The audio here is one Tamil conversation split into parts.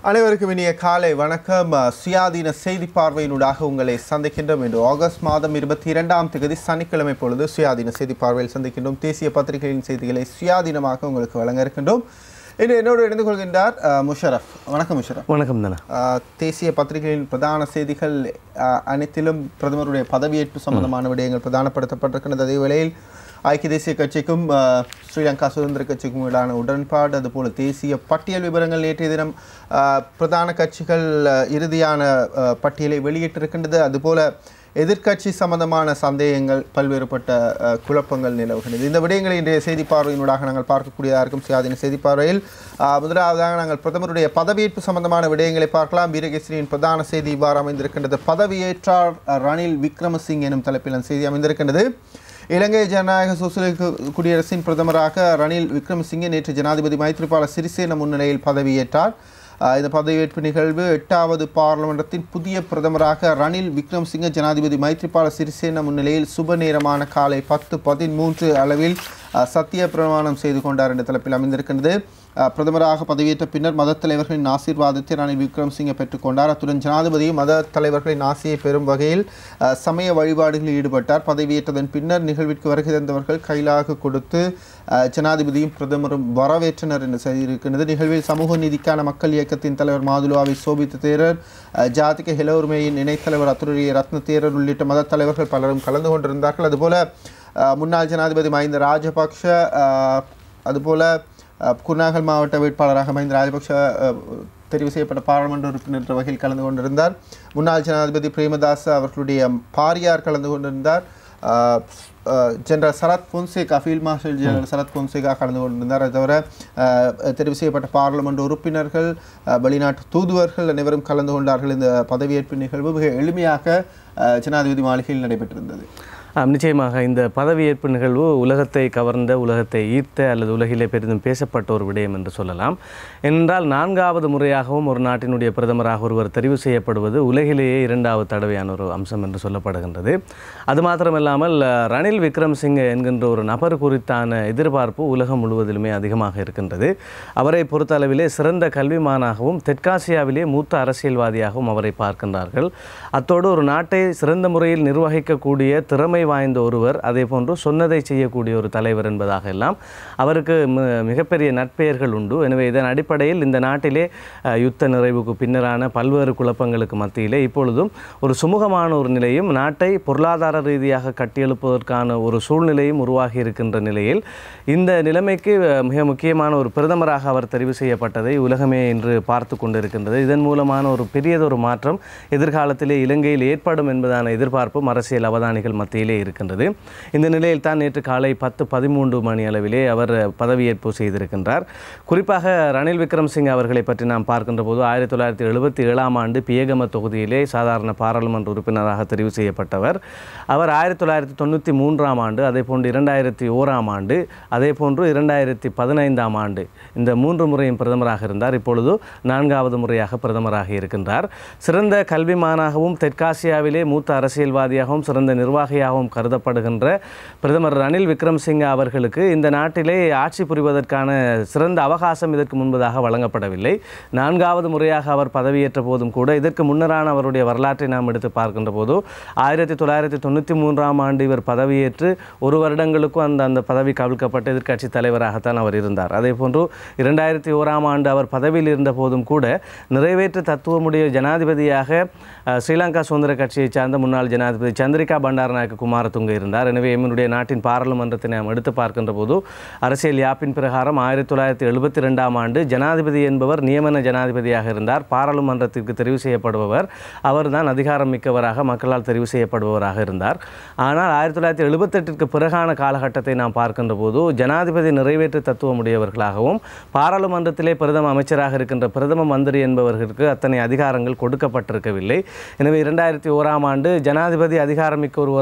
அனைவருக்கும் இனிய காலை வணக்கம் அஹ், சுயாதீன செய்தி பார்வையினூடாக உங்களை சந்திக்கின்றோம் என்று ஆகஸ்ட் மாதம் இருபத்தி இரண்டாம் தேதி சனிக்கிழமை பொழுது சுயாதீன செய்தி பார்வையில் சந்திக்கின்றோம் தேசிய பத்திரிகைகளின் செய்திகளை சுயாதீனமாக உங்களுக்கு வழங்க இருக்கின்றோம் இன்று என்னோடு இணைந்து கொள்கின்றார் அஹ், முஷரஃப் வணக்கம் முஷரஃப் வணக்கம் தானே அஹ், தேசிய பத்திரிகைகளின் பிரதான செய்திகள் அஹ், அனைத்திலும் பிரதமருடைய பதவியேற்பு சம்பந்தமான விடயங்கள் பிரதானப்படுத்தப்பட்டிருக்கின்றது அதே வேளையில் ஐக்கிய தேசிய கட்சிக்கும் அஹ், ஸ்ரீலங்கா சுதந்திர கட்சிக்கும் இடையிலான உடன்பாடு அதுபோல தேசிய பட்டியல் விவரங்கள் நேற்றைய தினம் அஹ், பிரதான கட்சிகள் அஹ், இறுதியான அஹ், பட்டியலை வெளியிட்டிருக்கின்றது அதுபோல எதிர்க்கட்சி சம்பந்தமான சந்தேகங்கள் பல்வேறுபட்ட அஹ், குழப்பங்கள் நிலவுகின்றது இந்த விடயங்களை இன்றைய செய்தி பார்வையினூடாக நாங்கள் பார்க்கக்கூடியதாக இருக்கும் சுயாதீன செய்தி பார்வையில் அஹ், முதலாவதாக நாங்கள் பிரதமருடைய பதவியேற்பு சம்பந்தமான விடயங்களை பார்க்கலாம் வீரகேசரியின் பிரதான செய்தி இவ்வாறு அமைந்திருக்கின்றது பதவியேற்றார் அஹ், ரணில் விக்ரமசிங் எனும் தலைப்பில் அந்த செய்தி அமைந்திருக்கின்றது இலங்கை ஜனநாயக சோசலிச குடியரசின் பிரதமராக ரணில் விக்ரமசிங்கே நேற்று ஜனாதிபதி மைத்ரிபால சிறிசேன முன்னிலையில் பதவியேற்றார் அஹ் இந்த பதவியேற்பு நிகழ்வு எட்டாவது பாராளுமன்றத்தின் புதிய பிரதமராக ரணில் விக்ரமசிங்கே ஜனாதிபதி மைத்ரிபால சிறிசேன முன்னிலையில் சுப நேரமான காலை பத்து பதிமூன்று அளவில் அஹ், சத்திய பிரமாணம் செய்து கொண்டார் என்ற தலைப்பில் அமைந்திருக்கின்றது அஹ், பிரதமராக பதவியேற்ற பின்னர் மத தலைவர்களின் ஆசீர்வாதத்தை ரணில் விக்ரமசிங்கே பெற்றுக்கொண்டார் அத்துடன் ஜனாதிபதி மத தலைவர்களின் ஆசையை பெறும் வகையில் அஹ், சமய வழிபாடுகளில் ஈடுபட்டார் பதவியேற்றதன் பின்னர் நிகழ்விற்கு வருகை தந்தவர்கள் கைலாக கொடுத்து அஹ், ஜனாதிபதியும் பிரதமரும் வரவேற்றனர் என்று செய்திருக்கின்றது நிகழ்வில் சமூக நீதிக்கான மக்கள் இயக்கத்தின் தலைவர் மாதுலுவாவி சோபித்த தேரர் அஹ், ஜாதிக ஹெலோர்மையின் இணைத்தலைவர் அத்துடைய ரத்ன தேரர் உள்ளிட்ட மத தலைவர்கள் பலரும் கலந்து கொண்டிருந்தார்கள் அதுபோல அஹ், முன்னாள் ஜனாதிபதி மஹிந்த ராஜபக்ஷ அஹ், அதுபோல அஹ், குருநாகல் மாவட்ட வேட்பாளராக மஹிந்த ராஜபக்ஷ அஹ், தெரிவு செய்யப்பட்ட பாராளுமன்ற உறுப்பினர் என்ற வகையில் கலந்து கொண்டிருந்தார் முன்னாள் ஜனாதிபதி பிரேமதாஸ் அவர்களுடைய பாரியார் கலந்து கொண்டிருந்தார் அஹ், அஹ், general Sarath Fonseka field marshal general Sarath Fonseka கலந்து கொண்டிருந்தார் அது தவிர அஹ், தெரிவு செய்யப்பட்ட பாராளுமன்ற உறுப்பினர்கள் அஹ், வெளிநாட்டு தூதுவர்கள் அனைவரும் கலந்து கொண்டார்கள் இந்த பதவியேற்பு நிகழ்வு மிக எளிமையாக அஹ், ஜனாதிபதி மாளிகையில் நடைபெற்றிருந்தது ஆம், நிச்சயமாக இந்த பதவியேற்பு நிகழ்வு உலகத்தை கவர்ந்த உலகத்தை ஈர்த்த அல்லது உலகிலே பெரிதும் பேசப்பட்ட ஒரு விடயம் என்று சொல்லலாம் ஏனென்றால் நான்காவது முறையாகவும் ஒரு நாட்டினுடைய பிரதமராக ஒருவர் தெரிவு செய்யப்படுவது உலகிலேயே இரண்டாவது தடவையான ஒரு அம்சம் என்று சொல்லப்படுகின்றது அது மாத்திரமில்லாமல் அஹ், ரணில் விக்ரம்சிங்கே என்கின்ற ஒரு நபர் குறித்தான எதிர்பார்ப்பு உலகம் முழுவதிலுமே அதிகமாக இருக்கின்றது அவரை பொறுத்தளவிலே சிறந்த கல்விமானாகவும் தெற்காசியாவிலே மூத்த அரசியல்வாதியாகவும் அவரை பார்க்கின்றார்கள் அத்தோடு ஒரு நாட்டை சிறந்த முறையில் நிர்வகிக்கக்கூடிய திறமை வாய்ந்த ஒருவர் அதே போன்று சொன்னதை செய்யக்கூடிய ஒரு தலைவர் என்பதாக எல்லாம் அவருக்கு மி- மிகப்பெரிய நற்பெயர்கள் உண்டு எனவே இதன் அடிப்படையில் இந்த நாட்டிலே அஹ், யுத்த நிறைவுக்கு பின்னரான பல்வேறு குழப்பங்களுக்கு மத்தியிலே இப்பொழுதும் ஒரு சுமூகமான ஒரு நிலையும் நாட்டை பொருளாதார ரீதியாக கட்டியெழுப்பதற்கான ஒரு சூழ்நிலையும் உருவாகி இருக்கின்ற நிலையில் இந்த நிலைமைக்கு அஹ், மிக முக்கியமான ஒரு பிரதமராக அவர் தெரிவு செய்யப்பட்டதை உலகமே இன்று பார்த்து கொண்டிருக்கின்றது இதன் மூலமான ஒரு பெரியதொரு மாற்றம் எதிர்காலத்திலே இலங்கையில் ஏற்படும் என்பதான எதிர்பார்ப்பும் அரசியல் அவதானிகள் மத்தியிலே இருக்கின்றது இந்த நிலையில் தான் நேற்று காலை பத்து பதிமூன்று மணி அளவிலே அவர் பதவியேற்பு செய்திருக்கின்றார் குறிப்பாக ரணில் விக்ரம்சிங் அவர்களை பற்றி நாம் பார்க்கின்ற போது ஆயிரத்தி தொள்ளாயிரத்தி எழுபத்தி ஏழாம் ஆண்டு பியகம தொகுதியிலே சாதாரண பாராளுமன்ற உறுப்பினராக தெரிவு செய்யப்பட்டவர் அவர் ஆயிரத்தி தொள்ளாயிரத்தி தொண்ணூற்றி மூன்றாம் ஆண்டு அதே போன்று இரண்டாயிரத்தி ஓராம் ஆண்டு அதே போன்று இரண்டாயிரத்தி பதினைந்தாம் ஆண்டு இந்த மூன்று முறையும் பிரதமராக இருந்தார் இப்பொழுது நான்காவது முறையாக பிரதமராக இருக்கின்றார் சிறந்த கல்விமானாகவும் தெற்காசியாவிலே மூத்த அரசியல்வாதியாகவும் சிறந்த நிர்வாகியாகவும் கருதப்படுகின்ற பிரதமர் ரணில் விக்ரம்சிங்க அவர்களுக்கு இந்த நாட்டிலே ஆட்சி புரிவதற்கான சிறந்த அவகாசம் இதற்கு முன்பதாக வழங்கப்படவில்லை நான்காவது முறையாக அவர் பதவியேற்ற போதும் கூட இதற்கு முன்னரான அவருடைய வரலாற்றை நாம் எடுத்து பார்க்கின்ற போது ஆயிரத்தி தொள்ளாயிரத்தி தொண்ணூற்றி மூன்றாம் ஆண்டு இவர் பதவியேற்று ஒரு வருடங்களுக்கும் அந்த அந்த பதவி கவிழ்க்கப்பட்ட எதிர்க்கட்சி தலைவராகத்தான் அவர் இருந்தார் அதே போன்று இரண்டாயிரத்தி ஓராம் ஆண்டு அவர் பதவியில் இருந்த போதும் கூட நிறைவேற்று தத்துவமுடைய ஜனாதிபதியாக அஹ், ஸ்ரீலங்கா சுதந்திர கட்சியைச் சார்ந்த முன்னாள் ஜனாதிபதி சந்திரிகா பண்டாரநாயக்க குமாரதுங்க இருந்தார் எனவே எம்முடைய நாட்டின் பாராளுமன்றத்தை நாம் எடுத்து பார்க்கின்ற போது அரசியல் யாப்பின் பிரகாரம் ஆயிரத்தி தொள்ளாயிரத்தி எழுபத்தி ரெண்டாம் ஆண்டு ஜனாதிபதி என்பவர் நியமன ஜனாதிபதியாக இருந்தார் பாராளுமன்றத்திற்கு தெரிவு செய்யப்படுபவர் அவர்தான் அதிகாரம் மிக்கவராக மக்களால் தெரிவு செய்யப்படுபவராக இருந்தார் ஆனால் ஆயிரத்தி தொள்ளாயிரத்தி எழுபத்தெட்டிற்கு பிறகான காலகட்டத்தை நாம் பார்க்கின்ற போது ஜனாதிபதி நிறைவேற்று தத்துவமுடையவர்களாகவும் பாராளுமன்றத்திலே பிரதம அமைச்சராக இருக்கின்ற பிரதம மந்திரி என்பவர்களுக்கு அத்தனை அதிகாரங்கள் கொடுக்கப்பட்டிருக்கவில்லை எனவே இரண்டாயிரத்தி ஓராம் ஆண்டு ஜனாதிபதி அதிகாரமிக்க ஒருவராக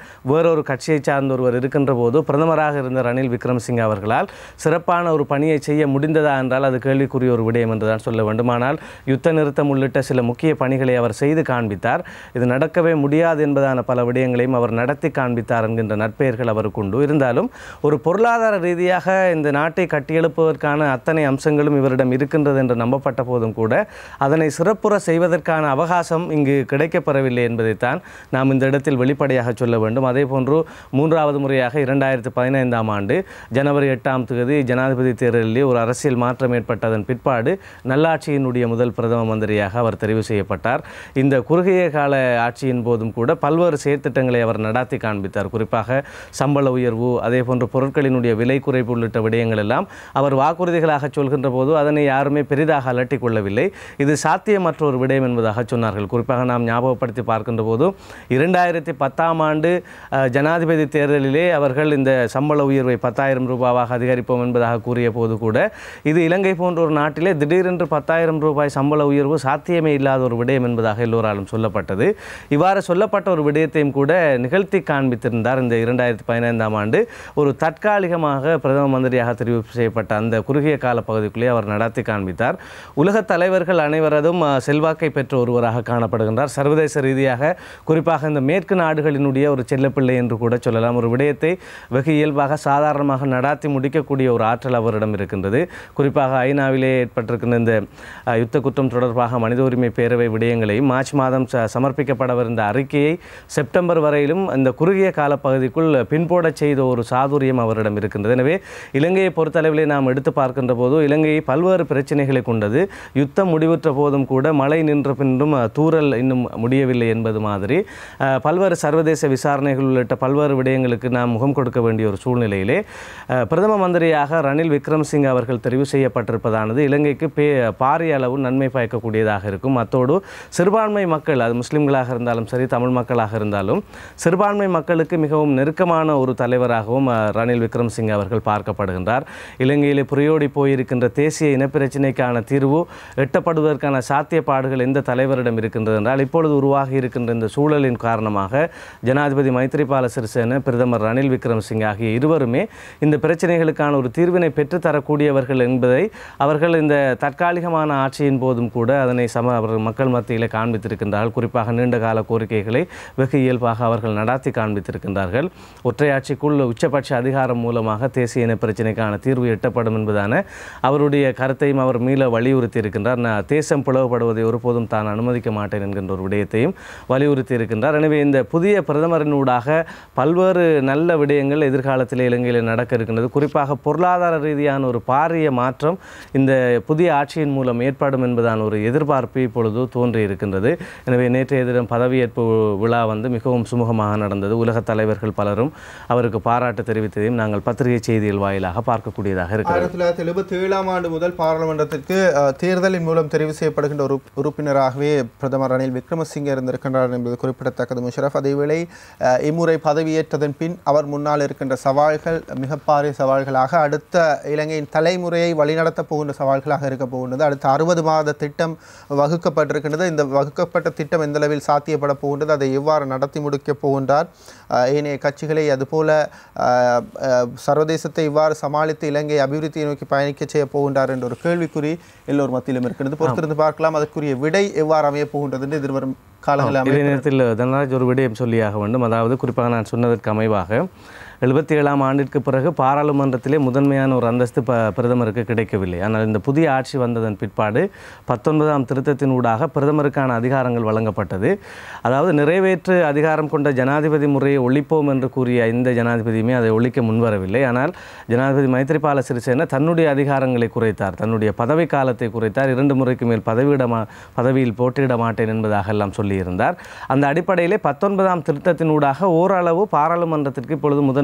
வேறொரு கட்சியை சார்ந்த ஒருவர் இருக்கின்ற போது பிரதமராக இருந்த ரணில் விக்ரமசிங்க அவர்களால் சிறப்பான ஒரு பணியை செய்ய முடிந்ததா என்றால் அது கேள்விக்குரிய ஒரு விடயம் என்றுதான் சொல்ல வேண்டுமானால் யுத்த நிறுத்தம் உள்ளிட்ட சில முக்கிய பணிகளை அவர் செய்து காண்பித்தார் இது நடக்கவே முடியாது என்பதான பல விடயங்களையும் அவர் நடத்தி காண்பித்தார் என்கின்ற நற்பெயர்கள் அவருக்கு உண்டு இருந்தாலும் ஒரு பொருளாதார ரீதியாக இந்த நாட்டை கட்டியெழுப்புவதற்கான அத்தனை அம்சங்களும் இவரிடம் இருக்கின்றது என்று நம்பப்பட்ட போதும் கூட அதனை சிறப்புற செய்வதற்கான அவகாசம் இங்கு கிடைக்கப்பெறவில்லை என்பதைத்தான் நாம் இந்த இடத்தில் வெளிப்படையாக சொல்ல வேண்டும் அதே போன்று மூன்றாவது முறையாக இரண்டாயிரத்து பதினைந்தாம் ஆண்டு ஜனவரி எட்டாம் தேதி ஜனாதிபதி தேர்தலில் ஒரு அரசியல் மாற்றம் ஏற்பட்டதன் பிற்பாடு நல்லாட்சியினுடைய முதல் பிரதம மந்திரியாக அவர் தெரிவு செய்யப்பட்டார் இந்த குறுகிய கால ஆட்சியின் போதும் கூட பல்வேறு செயற்திட்டங்களை அவர் நடாத்தி காண்பித்தார் குறிப்பாக சம்பள உயர்வு அதே போன்று பொருட்களினுடைய விலை குறைப்பு உள்ளிட்ட விடயங்கள் எல்லாம் அவர் வாக்குறுதிகளாக சொல்கின்ற போது அதனை யாருமே பெரிதாக அலட்டிக் கொள்ளவில்லை இது சாத்தியமற்ற ஒரு விடயம் என்பதாக சொன்னார்கள் குறிப்பாக நாம் ஞாபகப்படுத்தி பார்க்கின்ற போது இரண்டாயிரத்தி பத்தாம் ஆண்டு அஹ், ஜனாதிபதி தேர்தலிலே அவர்கள் இந்த சம்பள உயர்வை பத்தாயிரம் ரூபாவாக அதிகரிப்போம் என்பதாக கூறிய போது கூட இது இலங்கை போன்ற ஒரு நாட்டிலே திடீரென்று பத்தாயிரம் ரூபாய் சம்பள உயர்வு சாத்தியமே இல்லாத ஒரு விடயம் என்பதாக எல்லோராலும் சொல்லப்பட்டது இவ்வாறு சொல்லப்பட்ட ஒரு விடயத்தையும் கூட நிகழ்த்தி காண்பித்திருந்தார் இந்த இரண்டாயிரத்தி பதினைந்தாம் ஆண்டு ஒரு தற்காலிகமாக பிரதம மந்திரியாக தெரிவு செய்யப்பட்ட அந்த குறுகிய கால பகுதிக்குள்ளே அவர் நடத்தி காண்பித்தார் உலகத் தலைவர்கள் அனைவரதும் அஹ், செல்வாக்கை பெற்ற ஒருவராக காணப்படுகின்றார் சர்வதேச ரீதியாக குறிப்பாக இந்த மேற்கு நாடுகளினுடைய ஒரு செல்லப்பிள்ளை என்று கூட சொல்லலாம் ஒரு விடயத்தை வெகு இயல்பாக சாதாரணமாக நடாத்தி முடிக்கக்கூடிய ஒரு ஆற்றல் அவரிடம் இருக்கின்றது குறிப்பாக ஐநாவிலே ஏற்பட்டிருக்கின்ற இந்த அஹ், யுத்த குற்றம் தொடர்பாக மனித உரிமை பேரவை விடயங்களையும் மார்ச் மாதம் ச- சமர்ப்பிக்கப்படவிருந்த அறிக்கையை செப்டம்பர் வரையிலும் இந்த குறுகிய கால பகுதிக்குள் பின்போடச் செய்த ஒரு சாதுரியம் அவரிடம் இருக்கின்றது எனவே இலங்கையை பொறுத்தளவிலே நாம் எடுத்து பார்க்கின்ற போது இலங்கை பல்வேறு பிரச்சனைகளை கொண்டது யுத்தம் முடிவுற்ற போதும் கூட மழை நின்ற பின்னும் அஹ், தூறல் இன்னும் முடியவில்லை என்பது மாதிரி அஹ், பல்வேறு சர்வதேச விசாரணைகள் உள்ளிட்ட பல்வேறு விடயங்களுக்கு நாம் முகம் கொடுக்க வேண்டிய ஒரு சூழ்நிலையிலே அஹ், பிரதம மந்திரியாக ரணில் விக்ரமசிங்க அவர்கள் தெரிவு செய்யப்பட்டிருப்பதானது இலங்கைக்கு பே பாரிய அளவு நன்மை பயக்கக்கூடியதாக இருக்கும் அத்தோடு சிறுபான்மை மக்கள் அது முஸ்லிம்களாக இருந்தாலும் சரி தமிழ் மக்களாக இருந்தாலும் சிறுபான்மை மக்களுக்கு மிகவும் நெருக்கமான ஒரு தலைவராகவும் அஹ், ரணில் விக்ரமசிங்க அவர்கள் பார்க்கப்படுகின்றார் இலங்கையிலே புரியோடி போயிருக்கின்ற தேசிய இனப்பிரச்சினைக்கான தீர்வு எட்டப்படுவதற்கான சாத்தியப்பாடுகள் எந்த தலைவரிடம் இருக்கின்றது என்றால் இப்பொழுது உருவாகி இருக்கின்ற இந்த சூழலின் காரணமாக ஜனாதிபதி மைத்ரிபால சிறிசேன பிரதமர் ரணில் விக்ரமசிங்க ஆகிய இருவருமே இந்த பிரச்சனைகளுக்கான ஒரு தீர்வினை பெற்றுத்தரக்கூடியவர்கள் என்பதை அவர்கள் இந்த தற்காலிகமான ஆட்சியின் போதும் கூட அதனை சம அவர்கள் மக்கள் மத்தியில் காண்பித்திருக்கின்றார்கள் குறிப்பாக நீண்ட கால கோரிக்கைகளை வெகு இயல்பாக அவர்கள் நடாத்தி காண்பித்திருக்கின்றார்கள் ஒற்றையாட்சிக்குள் உச்சபட்ச அதிகாரம் மூலமாக தேசிய இன பிரச்சினைக்கான தீர்வு எட்டப்படும் என்பதான அவருடைய கருத்தையும் அவர் மீள வலியுறுத்தி இருக்கின்றார் நான் தேசம் பிளவுபடுவதை ஒருபோதும் தான் அனுமதிக்க மாட்டேன் என்கின்ற ஒரு விடயத்தையும் வலியுறுத்தி இருக்கின்றார் எனவே இந்த புதிய பிரதமரினூடாக பல்வேறு நல்ல விடயங்கள் எதிர்காலத்தில் இலங்கையில் நடக்க இருக்கின்றது குறிப்பாக பொருளாதார ரீதியான ஒரு பாரிய மாற்றம் இந்த புதிய ஆட்சியின் மூலம் ஏற்படும் என்பதான ஒரு எதிர்பார்ப்பு இப்பொழுது தோன்றி இருக்கின்றது எனவே நேற்றைய தினம் பதவியேற்பு விழா வந்து மிகவும் சுமூகமாக நடந்தது உலகத் தலைவர்கள் பலரும் அவருக்கு பாராட்டு தெரிவித்ததையும் நாங்கள் பத்திரிகை செய்திகள் வாயிலாக பார்க்கக்கூடியதாக இருக்கிறது ஆயிரத்தி தொள்ளாயிரத்தி எழுபத்தி ஏழாம் ஆண்டு முதல் பாராளுமன்றத்திற்கு அஹ், தேர்தலின் மூலம் தெரிவு செய்யப்படுகின்ற ஒரு உறுப்பினராகவே பிரதமர் ரணில் விக்ரமசிங்கே இருந்திருக்கின்றார் என்பது குறிப்பிடத்தக்கது முஷரப் அதேவேளை அஹ், இம்முறை பதவியேற்றதன் பின் அவர் முன்னால் இருக்கின்ற சவால்கள் மிக பாரிய சவால்களாக அடுத்த இலங்கையின் தலைமுறையை வழிநடத்தப் போகின்ற சவால்களாக இருக்க போகின்றது அடுத்த அறுபது மாத திட்டம் வகுக்கப்பட்டிருக்கின்றது இந்த வகுக்கப்பட்ட திட்டம் எந்த அளவில் சாத்தியப்பட போகின்றது அதை எவ்வாறு நடத்தி முடிக்கப் போகின்றார் அஹ், ஏனைய கட்சிகளை அதுபோல அஹ், அஹ், சர்வதேசத்தை இவ்வாறு சமாளித்து இலங்கை அபிவிருத்தியை நோக்கி பயணிக்க செய்ய போகின்றார் என்ற ஒரு கேள்விக்குறி எல்லோர் மத்தியிலும் இருக்கிறது பொறுத்திருந்து பார்க்கலாம் அதற்குரிய விடை எவ்வாறு அமைய போகின்றது என்று எதிர்வரும் காலங்களில் அமைய இதே நேரத்தில் தனராஜ் ஒரு விடயம் சொல்லியாக வேண்டும் அதாவது குறிப்பாக நான் சொன்னதற்கு அமைவாக எழுபத்தி ஏழாம் ஆண்டிற்கு பிறகு பாராளுமன்றத்திலே முதன்மையான ஒரு அந்தஸ்து ப பிரதமருக்கு கிடைக்கவில்லை ஆனால் இந்த புதிய ஆட்சி வந்ததன் பிற்பாடு பத்தொன்பதாம் திருத்தத்தின் ஊடாக பிரதமருக்கான அதிகாரங்கள் வழங்கப்பட்டது அதாவது நிறைவேற்று அதிகாரம் கொண்ட ஜனாதிபதி முறையை ஒழிப்போம் என்று கூறிய இந்த ஜனாதிபதியுமே அதை ஒழிக்க முன்வரவில்லை ஆனால் ஜனாதிபதி மைத்ரிபால சிறிசேன தன்னுடைய அதிகாரங்களை குறைத்தார் தன்னுடைய பதவி காலத்தை குறைத்தார் இரண்டு முறைக்கு மேல் பதவியிட மா பதவியில் போட்டியிட மாட்டேன் என்பதாக எல்லாம் சொல்லியிருந்தார் அந்த அடிப்படையிலே பத்தொன்பதாம் திருத்தத்தினூடாக ஓரளவு பாராளுமன்றத்திற்கு இப்பொழுது முதன்மை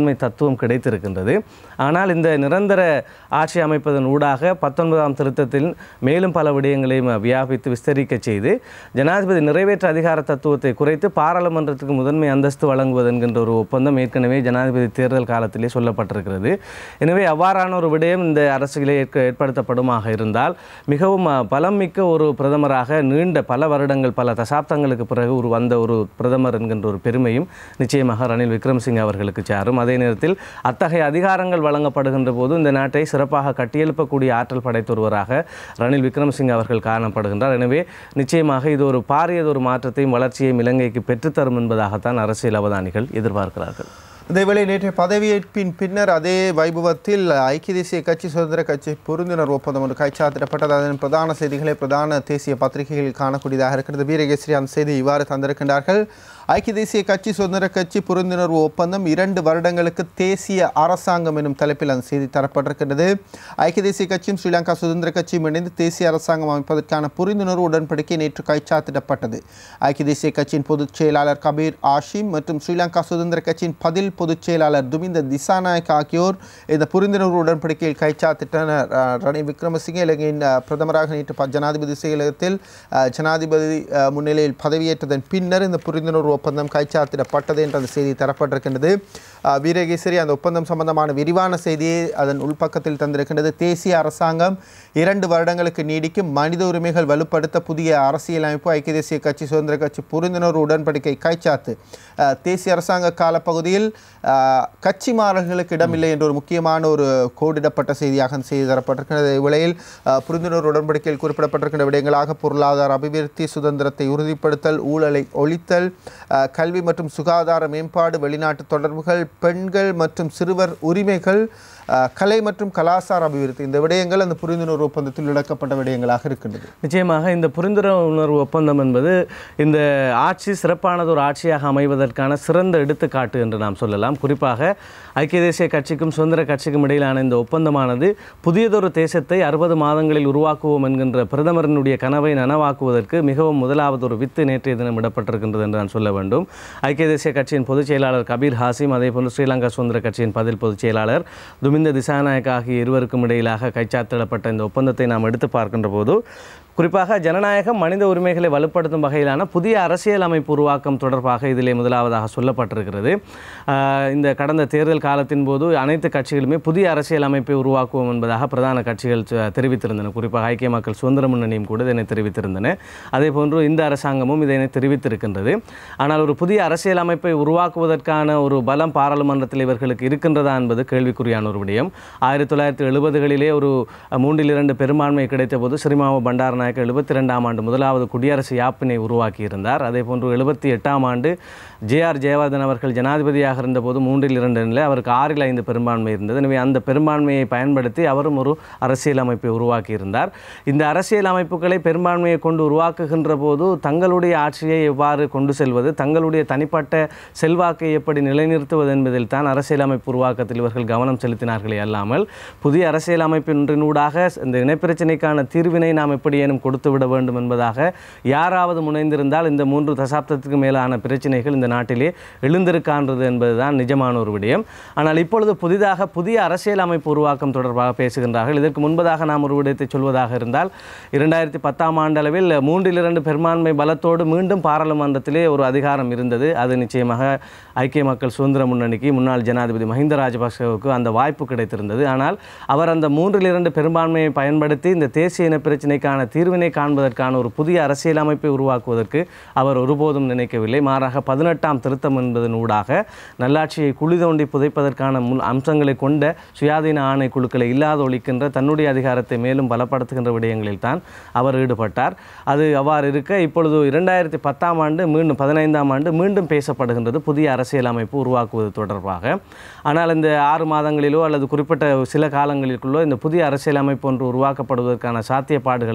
பெரும்பான்மை தத்துவம் கிடைத்திருக்கின்றது ஆனால் இந்த நிரந்தர ஆட்சி அமைப்பதன் ஊடாக பத்தொன்பதாம் திருத்தத்தில் மேலும் பல விடயங்களையும் வியாபித்து விஸ்தரிக்க செய்து ஜனாதிபதி நிறைவேற்ற அதிகார தத்துவத்தை குறைத்து பாராளுமன்றத்துக்கு முதன்மை அந்தஸ்து வழங்குவது என்கின்ற ஒரு ஒப்பந்தம் ஏற்கனவே ஜனாதிபதி தேர்தல் காலத்திலே சொல்லப்பட்டிருக்கிறது எனவே அவ்வாறான ஒரு விடயம் இந்த அரசியலே ஏற்க ஏற்படுத்தப்படுமாக இருந்தால் மிகவும் அஹ், பலம் மிக்க ஒரு பிரதமராக நீண்ட பல வருடங்கள் பல தசாப்தங்களுக்கு பிறகு ஒரு வந்த ஒரு பிரதமர் என்கின்ற ஒரு பெருமையும் நிச்சயமாக ரணில் விக்ரமசிங்கே அவர்களுக்கு சாரும் அதே நேரத்தில் அத்தகைய அதிகாரங்கள் வழங்கப்படுகின்ற போது இந்த நாட்டை சிறப்பாக கட்டியெழுப்பக்கூடிய ஆற்றல் படைத்த ஒருவராக ரணில் விக்ரமசிங்கே அவர்கள் காணப்படுகின்றார் எனவே நிச்சயமாக இது ஒரு பாரியதொரு மாற்றத்தையும் வளர்ச்சியையும் இலங்கைக்கு பெற்றுத்தரும் என்பதாகத்தான் அரசியல் அவதானிகள் எதிர்பார்க்கிறார்கள் இதேவேளை நேற்றைய பதவியேற்பின் பின்னர் அதே வைபவத்தில் ஐக்கிய தேசிய கட்சி சுதந்திர கட்சி புரிந்துணர்வு ஒப்பந்தம் ஒன்று கைச்சாத்திடப்பட்டது அதன் பிரதான செய்திகளை பிரதான தேசிய பத்திரிகைகளில் காணக்கூடியதாக இருக்கிறது வீரகேசரி அந்த செய்தி இவ்வாறு தந்திருக்கின்றார்கள் ஐக்கிய தேசிய கட்சி சுதந்திர கட்சி புரிந்துணர்வு ஒப்பந்தம் இரண்டு வருடங்களுக்கு தேசிய அரசாங்கம் எனும் தலைப்பில் அந்த செய்தி தரப்பட்டிருக்கின்றது ஐக்கிய தேசிய கட்சியும் ஸ்ரீலங்கா சுதந்திர கட்சியும் இணைந்து தேசிய அரசாங்கம் அமைப்பதற்கான புரிந்துணர்வு உடன்படிக்கை நேற்று கைச்சாத்திடப்பட்டது ஐக்கிய தேசிய கட்சியின் பொதுச் செயலாளர் கபீர் ஆஷிம் மற்றும் ஸ்ரீலங்கா சுதந்திர கட்சியின் பதில் பொதுச் செயலாளர் துமிந்த திசாநாயக் ஆகியோர் இந்த புரிந்துணர்வு உடன்படிக்கையில் கைச்சாத்திட்டனர் அஹ், ரணில் விக்ரமசிங்கே இலங்கையின் அஹ், பிரதமராக நேற்று ப- ஜனாதிபதி செயலகத்தில் அஹ், ஜனாதிபதி அஹ், முன்னிலையில் பதவியேற்றதன் பின்னர் இந்த புரிந்துணர்வு ஒப்பந்தம் கைச்சாத்திடப்பட்டது என்ற அந்த செய்தி தரப்பட்டிருக்கின்றது அஹ், வீரகேசரி அந்த ஒப்பந்தம் சம்பந்தமான விரிவான செய்தியை அதன் உள்பக்கத்தில் தந்திருக்கின்றது தேசிய அரசாங்கம் இரண்டு வருடங்களுக்கு நீடிக்கும் மனித உரிமைகள் வலுப்படுத்த புதிய அரசியலமைப்பு ஐக்கிய தேசிய கட்சி சுதந்திர கட்சி புரிந்துணர்வு உடன்படிக்கை கைச்சாத்து அஹ், தேசிய அரசாங்க காலப்பகுதியில் அஹ், கட்சிமாறல்களுக்கு இடமில்லை என்ற ஒரு முக்கியமான ஒரு கோடிடப்பட்ட செய்தியாக அந்த செய்தி தரப்பட்டிருக்கிறது இவ்வேளையில் அஹ், புரிந்துணர்வு உடன்படிக்கையில் குறிப்பிடப்பட்டிருக்கின்ற விடயங்களாக பொருளாதார அபிவிருத்தி சுதந்திரத்தை உறுதிப்படுத்தல் ஊழலை ஒழித்தல் அஹ், கல்வி மற்றும் சுகாதார மேம்பாடு வெளிநாட்டு தொடர்புகள் பெண்கள் மற்றும் சிறுவர் உரிமைகள் அஹ், கலை மற்றும் கலாசார அபிவிருத்தி இந்த விடயங்கள் அந்த புரிந்துணர்வு ஒப்பந்தத்தில் விளக்கப்பட்ட விடயங்களாக இருக்கின்றது நிச்சயமாக இந்த புரிந்துணர்வு ஒப்பந்தம் என்பது இந்த ஆட்சி சிறப்பானது ஒரு ஆட்சியாக அமைவதற்கான சிறந்த எடுத்துக்காட்டு என்று நாம் சொல்லலாம் குறிப்பாக ஐக்கிய தேசிய கட்சிக்கும் சுதந்திர கட்சிக்கும் இடையிலான இந்த ஒப்பந்தமானது புதியதொரு தேசத்தை அறுபது மாதங்களில் உருவாக்குவோம் என்கின்ற பிரதமரினுடைய கனவை நனவாக்குவதற்கு மிகவும் முதலாவது ஒரு வித்து நேற்றைய தினம் இடப்பட்டிருக்கின்றது என்று நான் சொல்ல வேண்டும் ஐக்கிய தேசிய கட்சியின் பொதுச் செயலாளர் கபீர் ஹாசிம் அதேபோன்று ஸ்ரீலங்கா சுதந்திர கட்சியின் பதில் பொதுச் செயலாளர் துமிந்த திசாநாயக் ஆகிய இருவருக்கும் இடையிலாக கைச்சாத்திடப்பட்ட இந்த ஒப்பந்தத்தை நாம் எடுத்து பார்க்கின்ற போது குறிப்பாக ஜனநாயகம் மனித உரிமைகளை வலுப்படுத்தும் வகையிலான புதிய அரசியல் அமைப்பு உருவாக்கம் தொடர்பாக இதிலே முதலாவதாக சொல்லப்பட்டிருக்கிறது ஆஹ் இந்த கடந்த தேர்தல் காலத்தின் போது அனைத்து கட்சிகளுமே புதிய அரசியல் அமைப்பை உருவாக்குவோம் என்பதாக பிரதான கட்சிகள் சொ- தெரிவித்திருந்தன குறிப்பாக ஐக்கிய மக்கள் சுதந்திர முன்னணியும் கூட இதனை தெரிவித்திருந்தன அதே போன்று இந்த அரசாங்கமும் இதனை தெரிவித்திருக்கின்றது ஆனால் ஒரு புதிய அரசியல் அமைப்பை உருவாக்குவதற்கான ஒரு பலம் பாராளுமன்றத்தில் இவர்களுக்கு இருக்கின்றதா என்பது கேள்விக்குறியான ஒரு விடயம் ஆயிரத்தி தொள்ளாயிரத்தி எழுபதுகளிலே ஒரு அஹ், மூன்றில் இரண்டு பெரும்பான்மை கிடைத்த போது ஸ்ரீமாவ பண்டாரநாயக்க எழுபத்தி ரெண்டாம் ஆண்டு முதலாவது குடியரசு யாப்பினை உருவாக்கியிருந்தார் அதே போன்று எழுபத்தி எட்டாம் ஆண்டு ஜே ஆர் ஜெயவர்தன் அவர்கள் ஜனாதிபதியாக இருந்தபோது மூன்றில் இரண்டு நிலை அவருக்கு ஆறில் ஐந்து பெரும்பான்மை இருந்தது எனவே அந்த பெரும்பான்மையை பயன்படுத்தி அவரும் ஒரு அரசியல் அமைப்பை உருவாக்கியிருந்தார் இந்த அரசியல் அமைப்புகளை பெரும்பான்மையை கொண்டு உருவாக்குகின்ற போது தங்களுடைய ஆட்சியை எவ்வாறு கொண்டு செல்வது தங்களுடைய தனிப்பட்ட செல்வாக்கை எப்படி நிலைநிறுத்துவது என்பதில் தான் அரசியலமைப்பு உருவாக்கத்தில் இவர்கள் கவனம் செலுத்தினார்களே அல்லாமல் புதிய அரசியல் அமைப்பினூடாக இந்த இனப்பிரச்சினைக்கான தீர்வினை நாம் எப்படியேனும் கொடுத்து விட வேண்டும் என்பதாக யாராவது முனைந்திருந்தால் இந்த மூன்று தசாப்தத்துக்கு மேலான பிரச்சனைகள் இந்த நாட்டிலே எழுந்திருக்கான்றது என்பதுதான் நிஜமான ஒரு விடயம் ஆனால் இப்பொழுது புதிதாக புதிய அரசியல் அமைப்பு உருவாக்கம் தொடர்பாக பேசுகின்றார்கள் இதற்கு முன்பதாக நாம் ஒரு விடயத்தை சொல்வதாக இருந்தால் இரண்டாயிரத்தி பத்தாம் ஆண்டளவில் மூன்றில் இரண்டு பெரும்பான்மை பலத்தோடு மீண்டும் பாராளுமன்றத்திலே ஒரு அதிகாரம் இருந்தது அது நிச்சயமாக ஐக்கிய மக்கள் சுதந்திர முன்னணிக்கு முன்னாள் ஜனாதிபதி மஹிந்த ராஜபக்சவுக்கு அந்த வாய்ப்பு கிடைத்திருந்தது ஆனால் அவர் அந்த மூன்றில் இரண்டு பெரும்பான்மையை பயன்படுத்தி இந்த தேசிய இன பிரச்சினைக்கான தீர்வினை காண்பதற்கான ஒரு புதிய அரசியல் அமைப்பை உருவாக்குவதற்கு அவர் ஒருபோதும் நினைக்கவில்லை மாறாக பதினெட்டாம் திருத்தம் என்பதன் ஊடாக நல்லாட்சியை குழி தோண்டி புதைப்பதற்கான முன் அம்சங்களை கொண்ட சுயாதீன ஆணை குழுக்களை இல்லாத ஒழிக்கின்ற தன்னுடைய அதிகாரத்தை மேலும் பலப்படுத்துகின்ற விடயங்களில் தான் அவர் ஈடுபட்டார் அது அவ்வாறு இருக்க இப்பொழுது இரண்டாயிரத்தி பத்தாம் ஆண்டு மீண்டும் பதினைந்தாம் ஆண்டு மீண்டும் பேசப்படுகின்றது புதிய அரசியல் அமைப்பு உருவாக்குவது தொடர்பாக ஆனால் இந்த ஆறு மாதங்களிலோ அல்லது குறிப்பிட்ட சில காலங்களிற்குள்ளோ இந்த புதிய அரசியல் அமைப்பு ஒன்று உருவாக்கப்படுவதற்கான சாத்தியப்பாடுகள் என்பது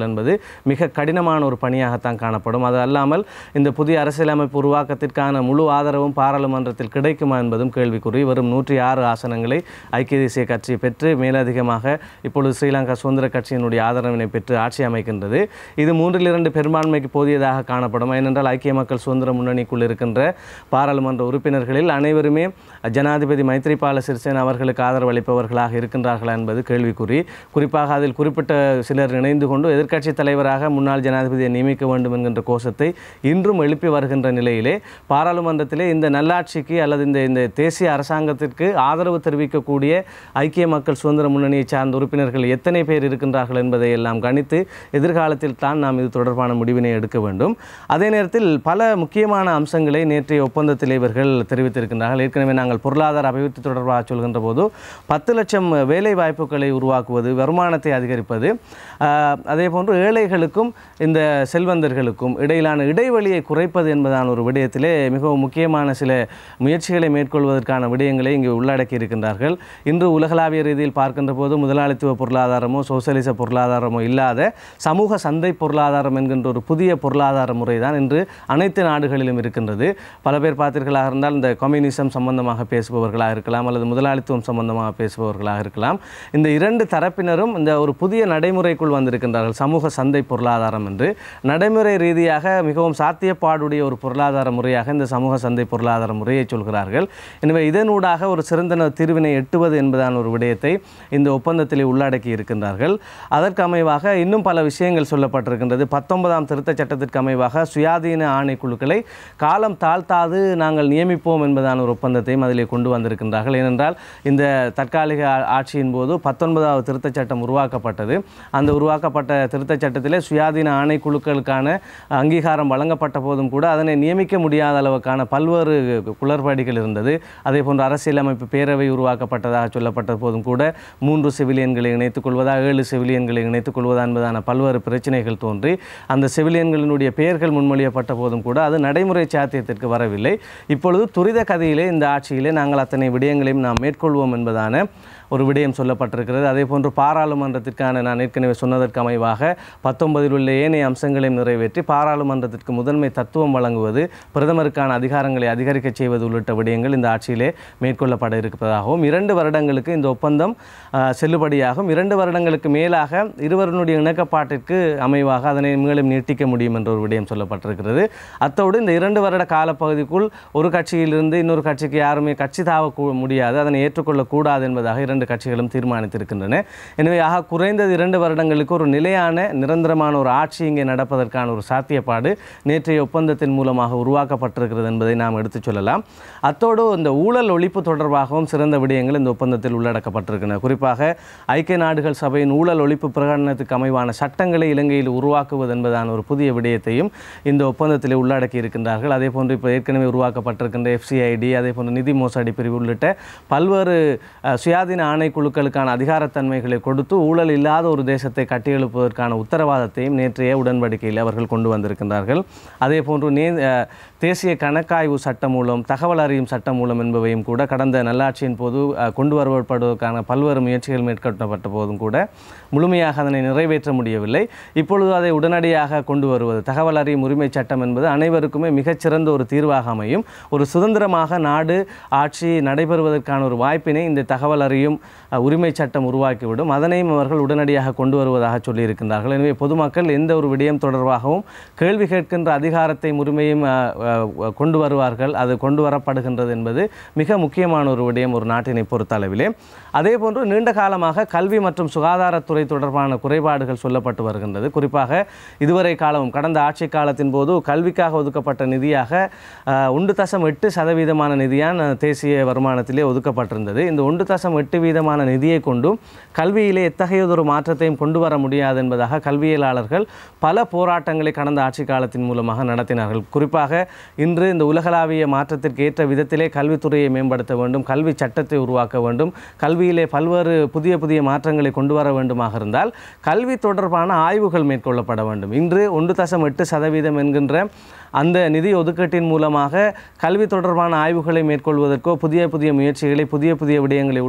மிக கடினமான ஒரு பணியாகத்தான் காணப்படும் அது அல்லாமல் இந்த புதிய அரசியலமைப்பு உருவாக்கத்திற்கான முழு ஆதரவும் பாராளுமன்றத்தில் கிடைக்குமா என்பதும் கேள்விக்குறி வெறும் நூற்றி ஆறு ஆசனங்களை ஐக்கிய தேசிய கட்சி பெற்று மேலதிகமாக இப்பொழுது ஸ்ரீலங்கா சுதந்திர கட்சியினுடைய ஆதரவினை பெற்று ஆட்சி அமைக்கின்றது இது மூன்றில் இரண்டு பெரும்பான்மைக்கு போதியதாக காணப்படும் ஏனென்றால் ஐக்கிய மக்கள் சுதந்திர முன்னணிக்குள் இருக்கின்ற பாராளுமன்ற உறுப்பினர்களில் அனைவருமே ஜனாதிபதி மைத்ரிபால சிறிசேன அவர்களுக்கு ஆதரவு அளிப்பவர்களாக இருக்கின்றார்களா என்பது கேள்விக்குறி குறிப்பாக அதில் குறிப்பிட்ட சிலர் இணைந்து கொண்டு எதிர்க்கட்சி தலைவராக முன்னாள் ஜனாதிபதியை நியமிக்க வேண்டும் என்கின்ற கோஷத்தை இன்றும் எழுப்பி வருகின்ற நிலையிலே பாராளுமன்றத்திலே இந்த நல்லாட்சிக்கு அல்லது இந்த இந்த தேசிய அரசாங்கத்திற்கு ஆதரவு தெரிவிக்கக்கூடிய ஐக்கிய மக்கள் சுதந்திர முன்னணியை சார்ந்த உறுப்பினர்கள் எத்தனை பேர் இருக்கின்றார்கள் என்பதை எல்லாம் கணித்து எதிர்காலத்தில் தான் நாம் இது தொடர்பான முடிவினை எடுக்க வேண்டும் அதே நேரத்தில் பல முக்கியமான அம்சங்களை நேற்றைய ஒப்பந்தத்தில் இவர்கள் தெரிவித்திருக்கின்றார்கள் ஏற்கனவே நாங்கள் பொருளாதார அபிவிருத்தி தொடர்பாக சொல்கின்ற போது பத்து லட்சம் வேலை வாய்ப்புகளை உருவாக்குவது வருமானத்தை அதிகரிப்பது ஆஹ், அதே போன்று ஏழைகளுக்கும் இந்த செல்வந்தர்களுக்கும் இடையிலான இடைவெளியை குறைப்பது என்பதான ஒரு விடயத்திலே மிகவும் முக்கியமான சில முயற்சிகளை மேற்கொள்வதற்கான விடயங்களை இங்கு உள்ளடக்கி இருக்கின்றார்கள் இன்று உலகளாவிய ரீதியில் பார்க்கின்ற போது முதலாளித்துவ பொருளாதாரமோ சோசலிச பொருளாதாரமோ இல்லாத சமூக சந்தை பொருளாதாரம் என்கின்ற ஒரு புதிய பொருளாதார முறை தான் இன்று அனைத்து நாடுகளிலும் இருக்கின்றது பல பேர் பார்த்தீர்களாக இருந்தால் இந்த கம்யூனிசம் சம்பந்தமாக பேசுபவர்களாக இருக்கலாம் அல்லது முதலாளித்துவம் சம்பந்தமாக பேசுபவர்களாக இருக்கலாம் இந்த இரண்டு தரப்பினரும் இந்த ஒரு புதிய நடைமுறைக்குள் வந்திருக்கின்றார்கள் சமூக சந்தை பொருளாதாரம் என்று நடைமுறை ரீதியாக மிகவும் சாத்தியப்பாடுடைய ஒரு பொருளாதார முறையாக இந்த சமூக சந்தை பொருளாதார முறையை சொல்கிறார்கள் எனவே இதனூடாக ஒரு சிறந்த தீர்வினை எட்டுவது என்பதான ஒரு விடயத்தை இந்த ஒப்பந்தத்திலே உள்ளடக்கி இருக்கின்றார்கள் அதற்கு அமைவாக இன்னும் பல விஷயங்கள் சொல்லப்பட்டிருக்கின்றது பத்தொன்பதாம் திருத்தச் சட்டத்திற்கு அமைவாக சுயாதீன ஆணைக்குழுக்களை காலம் தாழ்த்தாது நாங்கள் நியமிப்போம் என்பதான ஒரு ஒப்பந்தத்தையும் அதிலே கொண்டு வந்திருக்கின்றார்கள் ஏனென்றால் இந்த தற்காலிக ஆ- ஆட்சியின் போது பத்தொன்பதாவது திருத்தச் சட்டம் உருவாக்கப்பட்டது அந்த உருவாக்கப்பட்ட திருத்தச் சட்டத்திலே சுயாதீன ஆணைக்குழுக்களுக்கான அங்கீகாரம் வழங்கப்பட்ட போதும் கூட அதனை நியமிக்க முடியாத அளவுக்கான பல்வேறு குளறுபடிகள் இருந்தது அதே போன்று அரசியலமைப்பு பேரவை உருவாக்கப்பட்டதாக சொல்லப்பட்ட போதும் கூட மூன்று சிவிலியன்களை இணைத்துக் கொள்வதா ஏழு சிவிலியன்களை இணைத்துக் கொள்வதா என்பதான பல்வேறு பிரச்சனைகள் தோன்றி அந்த சிவிலியன்களினுடைய பெயர்கள் முன்மொழியப்பட்ட போதும் கூட அது நடைமுறை சாத்தியத்திற்கு வரவில்லை இப்பொழுது துரித கதையிலே இந்த ஆட்சியிலே நாங்கள் அத்தனை விடயங்களையும் நாம் மேற்கொள்வோம் என்பதான ஒரு விடயம் சொல்லப்பட்டிருக்கிறது அதே போன்று பாராளுமன்றத்திற்கான நான் ஏற்கனவே சொன்னதற்கு அமைவாக பத்தொன்பதில் உள்ள ஏனைய அம்சங்களையும் நிறைவேற்றி பாராளுமன்றத்திற்கு முதன்மை தத்துவம் வழங்குவது பிரதமருக்கான அதிகாரங்களை அதிகரிக்க செய்வது உள்ளிட்ட விடயங்கள் இந்த ஆட்சியிலே மேற்கொள்ளப்பட இருப்பதாகவும் இரண்டு வருடங்களுக்கு இந்த ஒப்பந்தம் ஆஹ், செல்லுபடியாகும் இரண்டு வருடங்களுக்கு மேலாக இருவருடைய இணக்கப்பாட்டிற்கு அமைவாக அதனை மேலும் நீட்டிக்க முடியும் என்ற ஒரு விடயம் சொல்லப்பட்டிருக்கிறது அத்தோடு இந்த இரண்டு வருட காலப்பகுதிக்குள் ஒரு கட்சியிலிருந்து இன்னொரு கட்சிக்கு யாருமே கட்சி தாவ கூ- முடியாது அதனை ஏற்றுக்கொள்ளக்கூடாது என்பதாக இரண்டு கட்சிகளும் தீர்மானித்திருக்கின்றன எனவே ஆக குறைந்தது இரண்டு வருடங்களுக்கு ஒரு நிலையான நிரந்தரமான ஒரு ஆட்சி இங்கே நடப்பதற்கான ஒரு சாத்தியப்பாடு நேற்றைய ஒப்பந்தத்தின் மூலமாக உருவாக்கப்பட்டிருக்கிறது என்பதை நாம் எடுத்துச் சொல்லலாம் அத்தோடு இந்த ஊழல் ஒழிப்பு தொடர்பாகவும் சிறந்த விடயங்கள் இந்த ஒப்பந்தத்தில் உள்ளடக்கப்பட்டிருக்கின்றன குறிப்பாக ஐக்கிய நாடுகள் சபையின் ஊழல் ஒழிப்பு பிரகடனத்துக்கு அமைவான சட்டங்களை இலங்கையில் உருவாக்குவது என்பதான ஒரு புதிய விடயத்தையும் இந்த ஒப்பந்தத்தில் உள்ளடக்கி இருக்கின்றார்கள் அதே போன்று இப்போ ஏற்கனவே உருவாக்கப்பட்டிருக்கின்ற எஃப்சிஐடி அதே போன்று நிதி மோசடி பிரிவு உள்ளிட்ட பல்வேறு அஹ், சுயாதீன ஆணைக்குழுக்களுக்கான அதிகாரத்தன்மைகளை கொடுத்து ஊழல் இல்லாத ஒரு தேசத்தை கட்டியெழுப்புவதற்கான உத்தரவாதத்தையும் நேற்றைய உடன்படிக்கையில் அவர்கள் கொண்டு வந்திருக்கின்றார்கள் அதே போன்று நே அஹ், தேசிய கணக்காய்வு சட்டம் மூலம் தகவல் அறியும் சட்டம் மூலம் என்பவையும் கூட கடந்த நல்லாட்சியின் போது அஹ், கொண்டு வரப்படுவதற்கான பல்வேறு முயற்சிகள் மேற்கொள்ளப்பட்ட போதும் கூட முழுமையாக அதனை நிறைவேற்ற முடியவில்லை இப்பொழுது அதை உடனடியாக கொண்டு வருவது தகவல் அறியும் உரிமை சட்டம் என்பது அனைவருக்குமே மிகச்சிறந்த ஒரு தீர்வாக அமையும் ஒரு சுதந்திரமாக நாடு ஆட்சி நடைபெறுவதற்கான ஒரு வாய்ப்பினை இந்த தகவல் அறியும் அஹ், உரிமை சட்டம் உருவாக்கிவிடும் அதனையும் அவர்கள் உடனடியாக கொண்டு வருவதாக சொல்லியிருக்கின்றார்கள் எனவே பொதுமக்கள் எந்த ஒரு விடயம் தொடர்பாகவும் கேள்வி கேட்கின்ற அதிகாரத்தை உரிமையும் அஹ், அஹ், கொண்டு வருவார்கள் அது கொண்டு வரப்படுகின்றது என்பது மிக முக்கியமான ஒரு விடயம் ஒரு நாட்டினை பொறுத்தளவிலே அதே போன்று நீண்ட காலமாக கல்வி மற்றும் சுகாதாரத்துறை தொடர்பான குறைபாடுகள் சொல்லப்பட்டு வருகின்றது குறிப்பாக இதுவரை காலமும் கடந்த ஆட்சி காலத்தின் போது கல்விக்காக ஒதுக்கப்பட்ட நிதியாக அஹ், ஒன்று தசம் எட்டு சதவீதமான நிதியான் தேசிய வருமானத்திலே ஒதுக்கப்பட்டிருந்தது இந்த ஒன்று தசம் எட்டு வீதமான நிதியை கொண்டு கல்வியிலே எத்தகையதொரு மாற்றத்தையும் கொண்டு வர முடியாது என்பதாக கல்வியலாளர்கள் பல போராட்டங்களை கடந்த ஆட்சி காலத்தின் மூலமாக நடத்தினார்கள் குறிப்பாக இன்று இந்த உலகளாவிய மாற்றத்திற்கு ஏற்ற விதத்திலே கல்வித்துறையை மேம்படுத்த வேண்டும் கல்வி சட்டத்தை உருவாக்க வேண்டும் கல்வியிலே பல்வேறு புதிய புதிய மாற்றங்களை கொண்டு வர வேண்டுமாக இருந்தால் கல்வி தொடர்பான ஆய்வுகள் மேற்கொள்ளப்பட வேண்டும் இன்று ஒன்று தசம் எட்டு சதவீதம் என்கின்ற அந்த நிதி ஒதுக்கீட்டின் மூலமாக கல்வி தொடர்பான ஆய்வுகளை மேற்கொள்வதற்கோ புதிய புதிய முயற்சிகளை புதிய புதிய விடயங்களை உள்வாங்குவதற்கோ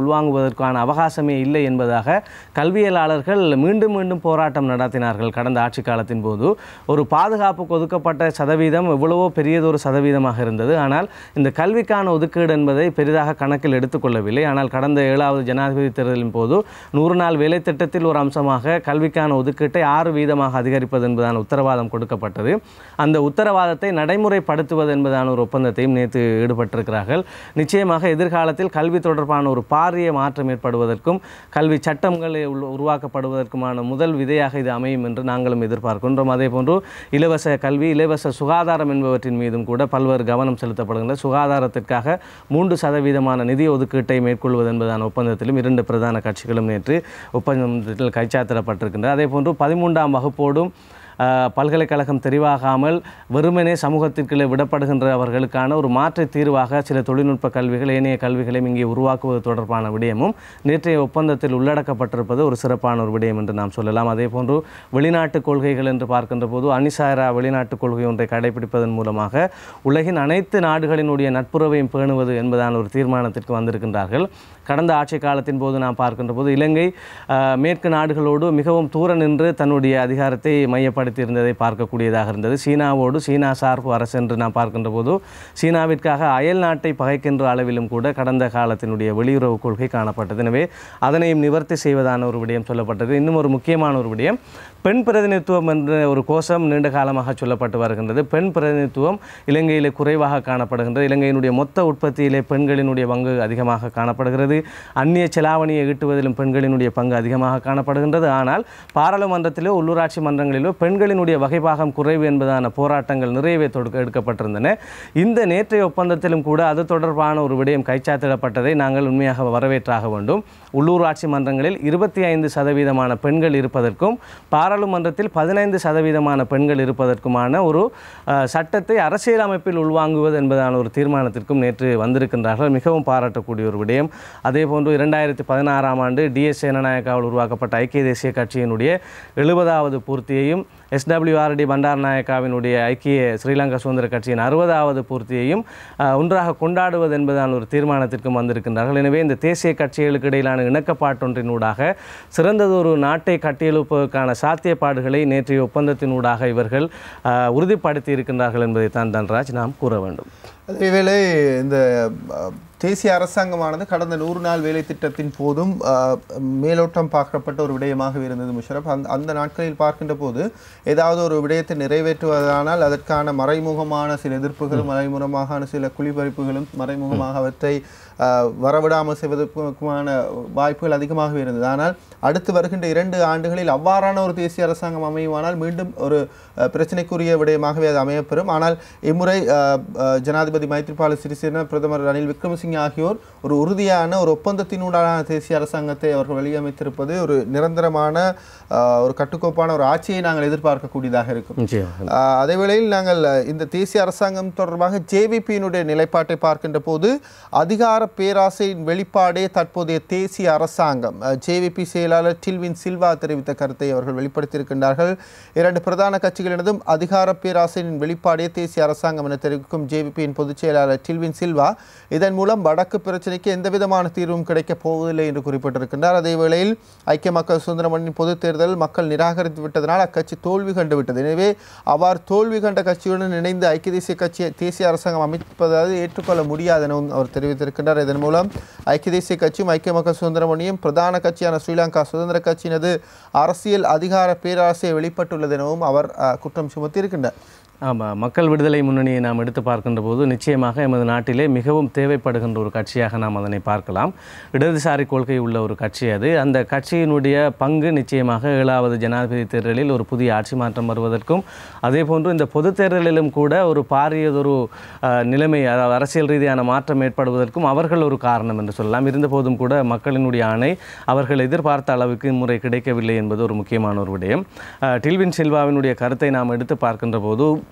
செய்வதற்கான அவகாசமே இல்லை என்பதாக கல்வியலாளர்கள் மீண்டும் மீண்டும் போராட்டம் நடத்தினார்கள் கடந்த ஆட்சி காலத்தின் போது ஒரு பாதுகாப்புக்கு ஒதுக்கப்பட்ட சதவீதம் எவ்வளவோ பெரியதொரு சதவீதமாக இருந்தது ஆனால் இந்த கல்விக்கான ஒதுக்கீடு என்பதை பெரிதாக கணக்கில் எடுத்துக்கொள்ளவில்லை ஆனால் கடந்த ஏழாவது ஜனாதிபதி தேர்தலின் போது நூறு நாள் வேலை திட்டத்தில் ஒரு அம்சமாக கல்விக்கான ஒதுக்கீட்டை ஆறு வீதமாக அதிகரிப்பது என்பதான உத்தரவாதம் கொடுக்கப்பட்டது அந்த உத்தரவாதத்தை நடைமுறைப்படுத்துவது என்பதான ஒரு ஒப்பந்தத்தையும் நேற்று ஈடுபட்டிருக்கிறார்கள் நிச்சயமாக எதிர்காலத்தில் கல்வி தொடர்பான ஒரு பாரிய மாற்றம் ஏற்படுவதற்கும் கல்வி சட்டங்கள் உள்ள- உருவாக்கப்படுவதற்குமான முதல் விதையாக இது அமையும் என்று நாங்களும் எதிர்பார்க்கின்றோம் அதே போன்று இலவச கல்வி இலவச சுகாதாரம் என்பவற்றின் மீதும் கூட பல்வேறு கவனம் செலுத்தப்படுகின்ற சுகாதாரத்திற்காக மூன்று சதவீதமான நிதி ஒதுக்கீட்டை மேற்கொள்வது என்பதான ஒப்பந்தத்திலும் இரண்டு பிரதான கட்சிகளும் நேற்று ஒப்பந்தத்தில் கைச்சாத்திடப்பட்டிருக்கின்றன அதே போன்று பதிமூன்றாம் வகுப்போடும் ஆஹ், பல்கலைக்கழகம் தெரிவாகாமல் வெறுமனே சமூகத்திற்குள்ளே விடப்படுகின்றவர்களுக்கான ஒரு மாற்று தீர்வாக சில தொழில்நுட்ப கல்விகள் ஏனைய கல்விகளையும் இங்கே உருவாக்குவது தொடர்பான விடயமும் நேற்றைய ஒப்பந்தத்தில் உள்ளடக்கப்பட்டிருப்பது ஒரு சிறப்பான ஒரு விடயம் என்று நாம் சொல்லலாம் அதே போன்று வெளிநாட்டு கொள்கைகள் என்று பார்க்கின்ற போது அணிசாரா வெளிநாட்டு கொள்கை ஒன்றை கடைபிடிப்பதன் மூலமாக உலகின் அனைத்து நாடுகளினுடைய நட்புறவையும் பேணுவது என்பதான ஒரு தீர்மானத்திற்கு வந்திருக்கின்றார்கள் கடந்த ஆட்சி காலத்தின் போது நாம் பார்க்கின்ற போது இலங்கை ஆஹ், மேற்கு நாடுகளோடு மிகவும் தூர நின்று தன்னுடைய அதிகாரத்தை மையப்படுத்தி இருந்ததை பார்க்கக்கூடியதாக இருந்தது சீனாவோடு சீனா சார்பு அரசு என்று நாம் பார்க்கின்ற போது சீனாவிற்காக அயல் நாட்டை பகைக்கின்ற அளவிலும் கூட கடந்த காலத்தினுடைய வெளியுறவு கொள்கை காணப்பட்டது எனவே அதனையும் நிவர்த்தி செய்வதான ஒரு விடயம் சொல்லப்பட்டது இன்னும் ஒரு முக்கியமான ஒரு விடயம் பெண் பிரதிநிதித்துவம் என்ற ஒரு கோஷம் நீண்ட காலமாக சொல்லப்பட்டு வருகின்றது பெண் பிரதிநிதித்துவம் இலங்கையிலே குறைவாக காணப்படுகின்றது இலங்கையினுடைய மொத்த உற்பத்தியிலே பெண்களினுடைய பங்கு அதிகமாக காணப்படுகிறது அந்நிய செலாவணியை ஈட்டுவதிலும் பெண்களினுடைய பங்கு அதிகமாக காணப்படுகின்றது ஆனால் பாராளுமன்றத்திலோ உள்ளூராட்சி மன்றங்களிலோ பெண்களினுடைய வகைபாகம் குறைவு என்பதான போராட்டங்கள் நிறையவே தொடுக்க எடுக்கப்பட்டிருந்தன இந்த நேற்றைய ஒப்பந்தத்திலும் கூட அது தொடர்பான ஒரு விடயம் கைச்சாத்திடப்பட்டதை நாங்கள் உண்மையாக வரவேற்றாக வேண்டும் உள்ளூராட்சி மன்றங்களில் இருபத்தி ஐந்து சதவீதமான பெண்கள் இருப்பதற்கும் பாராளுமன்றத்தில் பதினைந்து சதவீதமான பெண்கள் இருப்பதற்குமான ஒரு அஹ், சட்டத்தை அரசியலமைப்பில் உள்வாங்குவது என்பதான ஒரு தீர்மானத்திற்கும் நேற்று வந்திருக்கின்றார்கள் மிகவும் பாராட்டக்கூடிய ஒரு விடயம் அதே போன்று இரண்டாயிரத்தி பதினாறாம் ஆண்டு டிஎஸ் சேனநாயக்காவில் உருவாக்கப்பட்ட ஐக்கிய தேசிய கட்சியினுடைய எழுபதாவது பூர்த்தியையும் எஸ்டபிள்யூஆர்டி பண்டாரநாயக்காவினுடைய ஐக்கிய ஸ்ரீலங்கா சுதந்திர கட்சியின் அறுபதாவது பூர்த்தியையும் அஹ், ஒன்றாக கொண்டாடுவது என்பதான ஒரு தீர்மானத்திற்கும் வந்திருக்கின்றார்கள் எனவே இந்த தேசிய கட்சிகளுக்கு இடையிலான இணக்கப்பாட்டொன்றினூடாக சிறந்ததொரு நாட்டை கட்டியெழுப்பதற்கான சாத்தியப்பாடுகளை நேற்றைய ஒப்பந்தத்தினூடாக இவர்கள் அஹ், உறுதிப்படுத்தி இருக்கின்றார்கள் என்பதை தான் தன்ராஜ் நாம் கூற வேண்டும் அதேவேளை இந்த அஹ், தேசிய அரசாங்கமானது கடந்த நூறு நாள் வேலை திட்டத்தின் போதும் அஹ், மேலோட்டம் பார்க்கப்பட்ட ஒரு விடயமாக இருந்தது முஷரப் அந்த அந்த நாட்களில் பார்க்கின்ற போது ஏதாவது ஒரு விடயத்தை நிறைவேற்றுவதானால் அதற்கான மறைமுகமான சில எதிர்ப்புகளும் மறைமுகமான சில குழிபறிப்புகளும் மறைமுகமாக அவற்றை அஹ், வரவிடாமல் செய்வதற்குமான வாய்ப்புகள் அதிகமாகவே இருந்தது ஆனால் அடுத்து வருகின்ற இரண்டு ஆண்டுகளில் அவ்வாறான ஒரு தேசிய அரசாங்கம் அமையுமானால் மீண்டும் ஒரு அஹ், பிரச்சனைக்குரிய விடயமாகவே அது அமையப்பெறும் ஆனால் இம்முறை அஹ், அஹ், ஜனாதிபதி மைத்ரிபால சிறிசேன பிரதமர் ரணில் விக்ரமசிங்கே ஆகியோர் ஒரு உறுதியான ஒரு ஒப்பந்தத்தினூடான தேசிய அரசாங்கத்தை அவர்கள் வெளியமைத்திருப்பது ஒரு நிரந்தரமான அஹ், ஒரு கட்டுக்கோப்பான ஒரு ஆட்சியை நாங்கள் எதிர்பார்க்கக்கூடியதாக இருக்கும் நிச்சயமாக ஆஹ் அதே வேளையில் நாங்கள் அஹ், இந்த தேசிய அரசாங்கம் தொடர்பாக ஜேவிபியினுடைய நிலைப்பாட்டை பார்க்கின்ற போது அதிகார பேராசையின் வெளிப்பாடே தற்போதைய தேசிய அரசாங்கம் ஜேவிபி செயலாளர் டில்வின் சில்வா தெரிவித்த கருத்தை அவர்கள் வெளிப்படுத்தியிருக்கின்றார்கள் இரண்டு பிரதான கட்சிகளினதும் அதிகார பேராசையின் வெளிப்பாடே தேசிய அரசாங்கம் என தெரிவிக்கும் ஜேவிபியின் பொதுச் செயலாளர் டில்வின் சில்வா இதன் மூலம் வடக்கு பிரச்சினைக்கு எந்தவிதமான தீர்வும் கிடைக்கப் போவதில்லை என்று குறிப்பிட்டிருக்கின்றார் அதே வேளையில் ஐக்கிய மக்கள் சுதந்திர முன்னணி பொதுத் தேர்தல் மக்கள் நிராகரித்து விட்டதனால் அக்கட்சி தோல்வி கண்டு விட்டது எனவே அவ்வாறு தோல்வி கண்ட கட்சியுடன் இணைந்து ஐக்கிய தேசிய கட்சி தேசிய அரசாங்கம் அமைப்பதாவது ஏற்றுக்கொள்ள முடியாது எனவும் அவர் தெரிவித்திருக்கின்றார் இதன் மூலம் ஐக்கிய தேசிய கட்சியும் ஐக்கிய மக்கள் சுதந்திர முன்னணியும் பிரதான கட்சியான ஸ்ரீலங்கா சுதந்திர கட்சியினது அரசியல் அதிகார பேராசையை வெளிப்பட்டுள்ளது எனவும் அவர் அஹ், குற்றம் சுமத்தியிருக்கின்றார் ஆமாம் மக்கள் விடுதலை முன்னணியை நாம் எடுத்து பார்க்கின்ற போது நிச்சயமாக எமது நாட்டிலே மிகவும் தேவைப்படுகின்ற ஒரு கட்சியாக நாம் அதனை பார்க்கலாம் இடதுசாரி கொள்கை உள்ள ஒரு கட்சி அது அந்த கட்சியினுடைய பங்கு நிச்சயமாக ஏழாவது ஜனாதிபதி தேர்தலில் ஒரு புதிய ஆட்சி மாற்றம் வருவதற்கும் அதே போன்று இந்த பொது தேர்தலிலும் கூட ஒரு பாரியதொரு அஹ், நிலைமை அதாவது அரசியல் ரீதியான மாற்றம் ஏற்படுவதற்கும் அவர்கள் ஒரு காரணம் என்று சொல்லலாம் இருந்தபோதும் கூட மக்களினுடைய ஆணை அவர்கள் எதிர்பார்த்த அளவுக்கு இம்முறை கிடைக்கவில்லை என்பது ஒரு முக்கியமான ஒரு விடயம் அஹ், டில்வின் சில்வாவினுடைய கருத்தை நாம் எடுத்து பார்க்கின்ற போது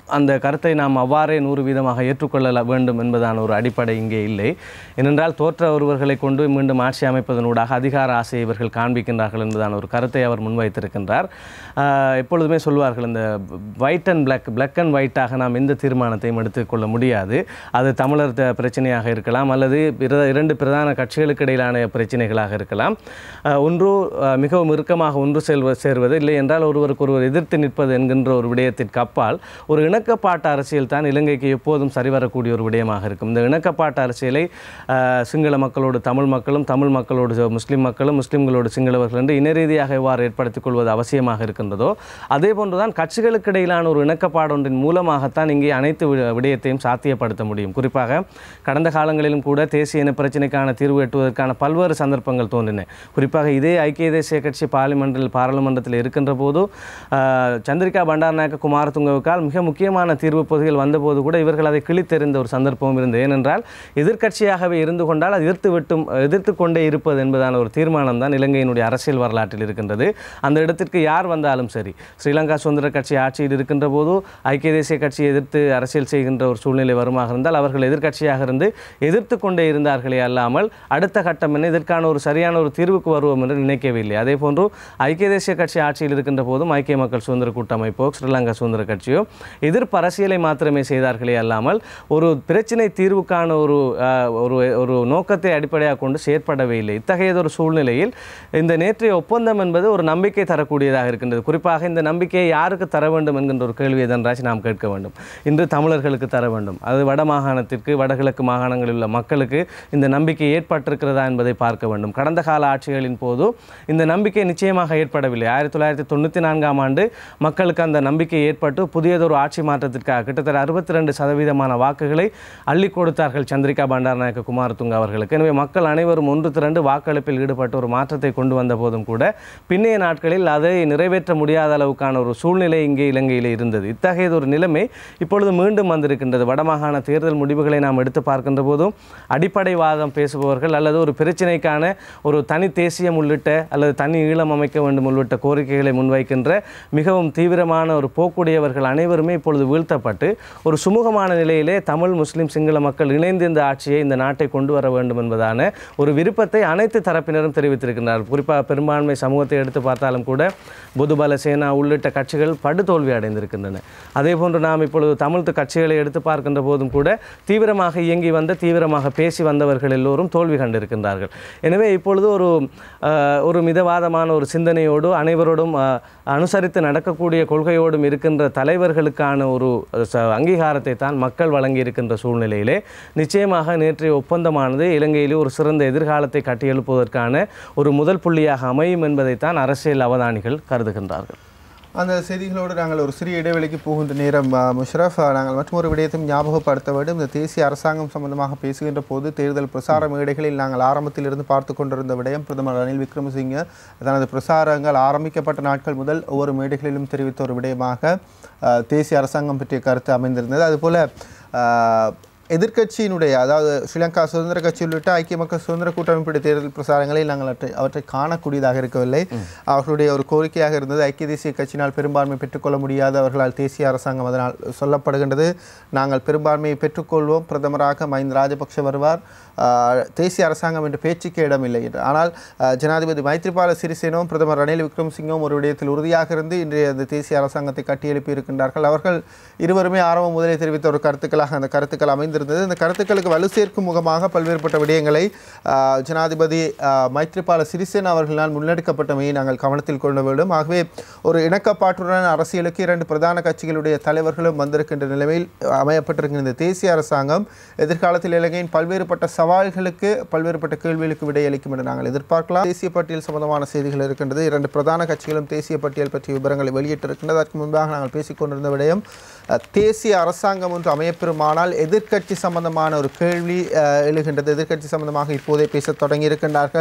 அந்த கருத்தை நாம் அவ்வாறே நூறு வீதமாக ஏற்றுக்கொள்ள வேண்டும் என்பதான ஒரு அடிப்படை இங்கே இல்லை ஏனென்றால் தோற்ற ஒருவர்களை கொண்டு மீண்டும் ஆட்சி அமைப்பதனூடாக அதிகார ஆசையை இவர்கள் காண்பிக்கின்றார்கள் என்பதான ஒரு கருத்தை அவர் முன்வைத்திருக்கின்றார் ஆஹ் எப்பொழுதுமே சொல்வார்கள் இந்த white and black black and ஒயிட்டாக நாம் எந்த தீர்மானத்தையும் எடுத்துக்கொள்ள முடியாது அது தமிழர் த- பிரச்சனையாக இருக்கலாம் அல்லது பிர- இரண்டு பிரதான கட்சிகளுக்கு இடையிலான பிரச்சனைகளாக இருக்கலாம் ஆஹ் ஒன்று ஆஹ் மிகவும் இறுக்கமாக ஒன்று செல்வ சேர்வது இல்லை என்றால் ஒருவருக்கு ஒருவர் எதிர்த்து நிற்பது என்கின்ற ஒரு விடயத்திற்கு அப்பால் ஒரு இணக்கப்பாட்டு அரசியல் தான் இலங்கைக்கு எப்போதும் சரிவரக்கூடிய ஒரு விடயமாக இருக்கும் இந்த இணக்கப்பாட்டு அரசியலை ஆஹ் சிங்கள மக்களோடு தமிழ் மக்களும் தமிழ் மக்களோடு ச- முஸ்லிம் மக்களும் முஸ்லிம்களோடு சிங்களவர்கள் என்று இன ரீதியாக எவ்வாறு ஏற்படுத்திக் கொள்வது அவசியமாக இருக்கின்றதோ அதே போன்றுதான் கட்சிகளுக்கு இடையிலான ஒரு இணக்கப்பாடு ஒன்றின் மூலமாகத்தான் இங்கே அனைத்து வி- விடயத்தையும் சாத்தியப்படுத்த முடியும் குறிப்பாக கடந்த காலங்களிலும் கூட தேசிய இன பிரச்சினைக்கான தீர்வு எட்டுவதற்கான பல்வேறு சந்தர்ப்பங்கள் தோன்றின குறிப்பாக இதே ஐக்கிய தேசிய கட்சி பார்லிமெண்டில் பாராளுமன்றத்தில் இருக்கின்ற போது ஆஹ், சந்திரிகா பண்டாரநாயக்க குமாரதுங்கவுக்கால் மிக முக்கியமான தீர்வு பொதுகள் வந்தபோது கூட இவர்கள் அதை கிழித்தெறிந்த ஒரு சந்தர்ப்பமும் இருந்தது ஏனென்றால் எதிர்க்கட்சியாகவே இருந்து கொண்டால் அது எதிர்த்து விட்டும் எதிர்த்து கொண்டே இருப்பது என்பதான ஒரு தீர்மானம் தான் இலங்கையினுடைய அரசியல் வரலாற்றில் இருக்கின்றது அந்த இடத்திற்கு யார் வந்தாலும் சரி ஸ்ரீலங்கா சுதந்திர கட்சி ஆட்சியில் இருக்கின்ற போது ஐக்கிய தேசிய கட்சியை எதிர்த்து அரசியல் செய்கின்ற ஒரு சூழ்நிலை வருமாக இருந்தால் அவர்கள் எதிர்க்கட்சியாக இருந்து எதிர்த்து கொண்டே இருந்தார்களே அல்லாமல் அடுத்த கட்டம் என்ன இதற்கான ஒரு சரியான ஒரு தீர்வுக்கு வருவோம் என்று நினைக்கவில்லை அதே போன்று ஐக்கிய தேசிய கட்சி ஆட்சியில் இருக்கின்ற போதும் ஐக்கிய மக்கள் சுதந்திர கூட்டமைப்போ ஸ்ரீலங்கா சுதந்திர கட்சியோ எதிர்ப்பு அரசியலை மாத்திரமே செய்தார்களே அல்லாமல் ஒரு பிரச்சினை தீர்வுக்கான ஒரு ஆஹ், ஒரு ஒரு நோக்கத்தை அடிப்படையாக கொண்டு செயற்படவே இல்லை இத்தகையதொரு சூழ்நிலையில் இந்த நேற்றைய ஒப்பந்தம் என்பது ஒரு நம்பிக்கை தரக்கூடியதாக இருக்கின்றது குறிப்பாக இந்த நம்பிக்கையை யாருக்கு தர வேண்டும் என்கின்ற ஒரு கேள்வியை தன்ராஜ் நாம் கேட்க வேண்டும் இன்று தமிழர்களுக்கு தர வேண்டும் அது வட மாகாணத்திற்கு வடகிழக்கு மாகாணங்களில் உள்ள மக்களுக்கு இந்த நம்பிக்கை ஏற்பட்டிருக்கிறதா என்பதை பார்க்க வேண்டும் கடந்த கால ஆட்சிகளின் போது இந்த நம்பிக்கை நிச்சயமாக ஏற்படவில்லை ஆயிரத்தி தொள்ளாயிரத்தி தொண்ணூற்றி நான்காம் ஆண்டு மக்களுக்கு அந்த நம்பிக்கை ஏற்பட்டு புதியதொரு ஆட்சி மாற்றத்திற்காக கிட்டத்தட்ட அறுபத்தி ரெண்டு சதவீதமான வாக்குகளை அள்ளி கொடுத்தார்கள் சந்திரிகா பண்டாரநாயக்க குமாரதுங்க அவர்களுக்கு எனவே மக்கள் அனைவரும் ஒன்று திரண்டு வாக்களிப்பில் ஈடுபட்டு ஒரு மாற்றத்தை கொண்டு வந்த போதும் கூட பின்னைய நாட்களில் அதை நிறைவேற்ற முடியாத அளவுக்கான ஒரு சூழ்நிலை இங்கே இலங்கையில் இருந்தது இத்தகையது ஒரு நிலைமை இப்பொழுது மீண்டும் வந்திருக்கின்றது வடமாகாண தேர்தல் முடிவுகளை நாம் எடுத்து பார்க்கின்ற போதும் அடிப்படைவாதம் பேசுபவர்கள் அல்லது ஒரு பிரச்சினைக்கான ஒரு தனி தேசியம் உள்ளிட்ட அல்லது தனி ஈழம் அமைக்க வேண்டும் உள்ளிட்ட கோரிக்கைகளை முன்வைக்கின்ற மிகவும் தீவிரமான ஒரு போக்குடையவர்கள் அனைவருமே இப்பொழுது வீழ்த்தப்பட்டு ஒரு சுமூகமான நிலையிலே தமிழ் முஸ்லிம் சிங்கள மக்கள் இணைந்து இந்த ஆட்சியை இந்த நாட்டை கொண்டு வர வேண்டும் என்பதான ஒரு விருப்பத்தை அனைத்து தரப்பினரும் தெரிவித்திருக்கின்றனர் குறிப்பாக பெரும்பான்மை சமூகத்தை எடுத்து பார்த்தாலும் கூட பொதுபல சேனா உள்ளிட்ட கட்சிகள் படுதோல்வி அடைந்திருக்கின்றன அதே போன்று நாம் இப்பொழுது தமிழ் கட்சிகளை எடுத்து பார்க்கின்ற போதும் கூட தீவிரமாக இயங்கி வந்த தீவிரமாக பேசி வந்தவர்கள் எல்லோரும் தோல்வி கண்டிருக்கின்றார்கள் எனவே இப்பொழுது ஒரு அஹ், ஒரு மிதவாதமான ஒரு சிந்தனையோடு அனைவரோடும் அஹ், அனுசரித்து நடக்கக்கூடிய கொள்கையோடும் இருக்கின்ற தலைவர்களுக்கான ஒரு ச- அங்கீகாரத்தை தான் மக்கள் வழங்கி இருக்கின்ற சூழ்நிலையிலே நிச்சயமாக நேற்றைய ஒப்பந்தமானது இலங்கையிலே ஒரு சிறந்த எதிர்காலத்தை கட்டியெழுப்புவதற்கான ஒரு முதல் புள்ளியாக அமையும் என்பதைத்தான் அரசியல் அவதானிகள் கருதுகின்றார்கள் அந்த செய்திகளோடு நாங்கள் ஒரு சிறிய இடைவெளிக்கு போகின்ற நேரம் ஆ, முஷரஃப் ஆ, நாங்கள் மற்றொரு விடயத்தையும் ஞாபகப்படுத்த வேண்டும் இந்த தேசிய அரசாங்கம் சம்பந்தமாக பேசுகின்ற போது தேர்தல் பிரசார மேடைகளில் நாங்கள் ஆரம்பத்திலிருந்து பார்த்து கொண்டிருந்த விடயம் பிரதமர் ரணில் விக்ரமசிங்க தனது பிரசாரங்கள் ஆரம்பிக்கப்பட்ட நாட்கள் முதல் ஒவ்வொரு மேடைகளிலும் தெரிவித்த ஒரு விடயமாக ஆ, தேசிய அரசாங்கம் பற்றிய கருத்து அமைந்திருந்தது அதுபோல ஆ, எதிர்க்கட்சியினுடைய அதாவது ஸ்ரீலங்கா சுதந்திர கட்சி உள்ளிட்ட ஐக்கிய மக்கள் சுதந்திர கூட்டமைப்புடைய தேர்தல் பிரசாரங்களில் நாங்கள் அவற்றை அவற்றை காணக்கூடியதாக இருக்கவில்லை அவர்களுடைய ஒரு கோரிக்கையாக இருந்தது ஐக்கிய தேசிய கட்சியினால் பெரும்பான்மை பெற்றுக்கொள்ள முடியாது அவர்களால் தேசிய அரசாங்கம் அதனால் சொல்லப்படுகின்றது நாங்கள் பெரும்பான்மையை பெற்றுக்கொள்வோம் பிரதமராக மஹிந்த ராஜபக்ஷ வருவார் ஆஹ், தேசிய அரசாங்கம் என்ற பேச்சுக்கு இடமில்லை என்று ஆனால் ஆஹ், ஜனாதிபதி மைத்ரிபால சிறிசேனவும் பிரதமர் ரணில் விக்ரமசிங்கவும் ஒரு விடயத்தில் உறுதியாக இருந்து இன்றைய அந்த தேசிய அரசாங்கத்தை கட்டியெழுப்பி இருக்கின்றார்கள் அவர்கள் இருவருமே ஆரம்பம் முதலே தெரிவித்த ஒரு கருத்துக்களாக அந்த கருத்துக்கள் அமைந்திருந்தது இந்த கருத்துக்களுக்கு வலு சேர்க்கும் முகமாக பல்வேறுபட்ட விடயங்களை ஆஹ், ஜனாதிபதி ஆஹ், மைத்ரிபால சிறிசேன அவர்களால் முன்னெடுக்கப்பட்டமையை நாங்கள் கவனத்தில் கொள்ள வேண்டும் ஆகவே ஒரு இணக்கப்பாட்டுடன் அரசியலுக்கு இரண்டு பிரதான கட்சிகளுடைய தலைவர்களும் வந்திருக்கின்ற நிலைமையில் அமையப்பட்டிருக்கின்ற இந்த தேசிய அரசாங்கம் எதிர்காலத்தில் இலங்கையின் பல்வேறுபட்ட சவால்களுக்கு பல்வேறுபட்ட கேள்விகளுக்கு விடையளிக்கும் என்று நாங்கள் எதிர்பார்க்கலாம் தேசிய பட்டியல் சம்பந்தமான செய்திகள் இருக்கின்றது இரண்டு பிரதான கட்சிகளும் தேசிய பட்டியல் பற்றிய விவரங்களை வெளியிட்டிருக்கின்றது அதற்கு முன்பாக நாங்கள் பேசிக்கொண்டிருந்த விடயம் அஹ், தேசிய அரசாங்கம் ஒன்று அமையப்பெறுமானால் எதிர்க்கட்சி சம்பந்தமான ஒரு கேள்வி அஹ், எழுகின்றது எதிர்க்கட்சி சம்பந்தமாக இப்போதே பேசத் தொடங்கி இருக்கின்றார்கள்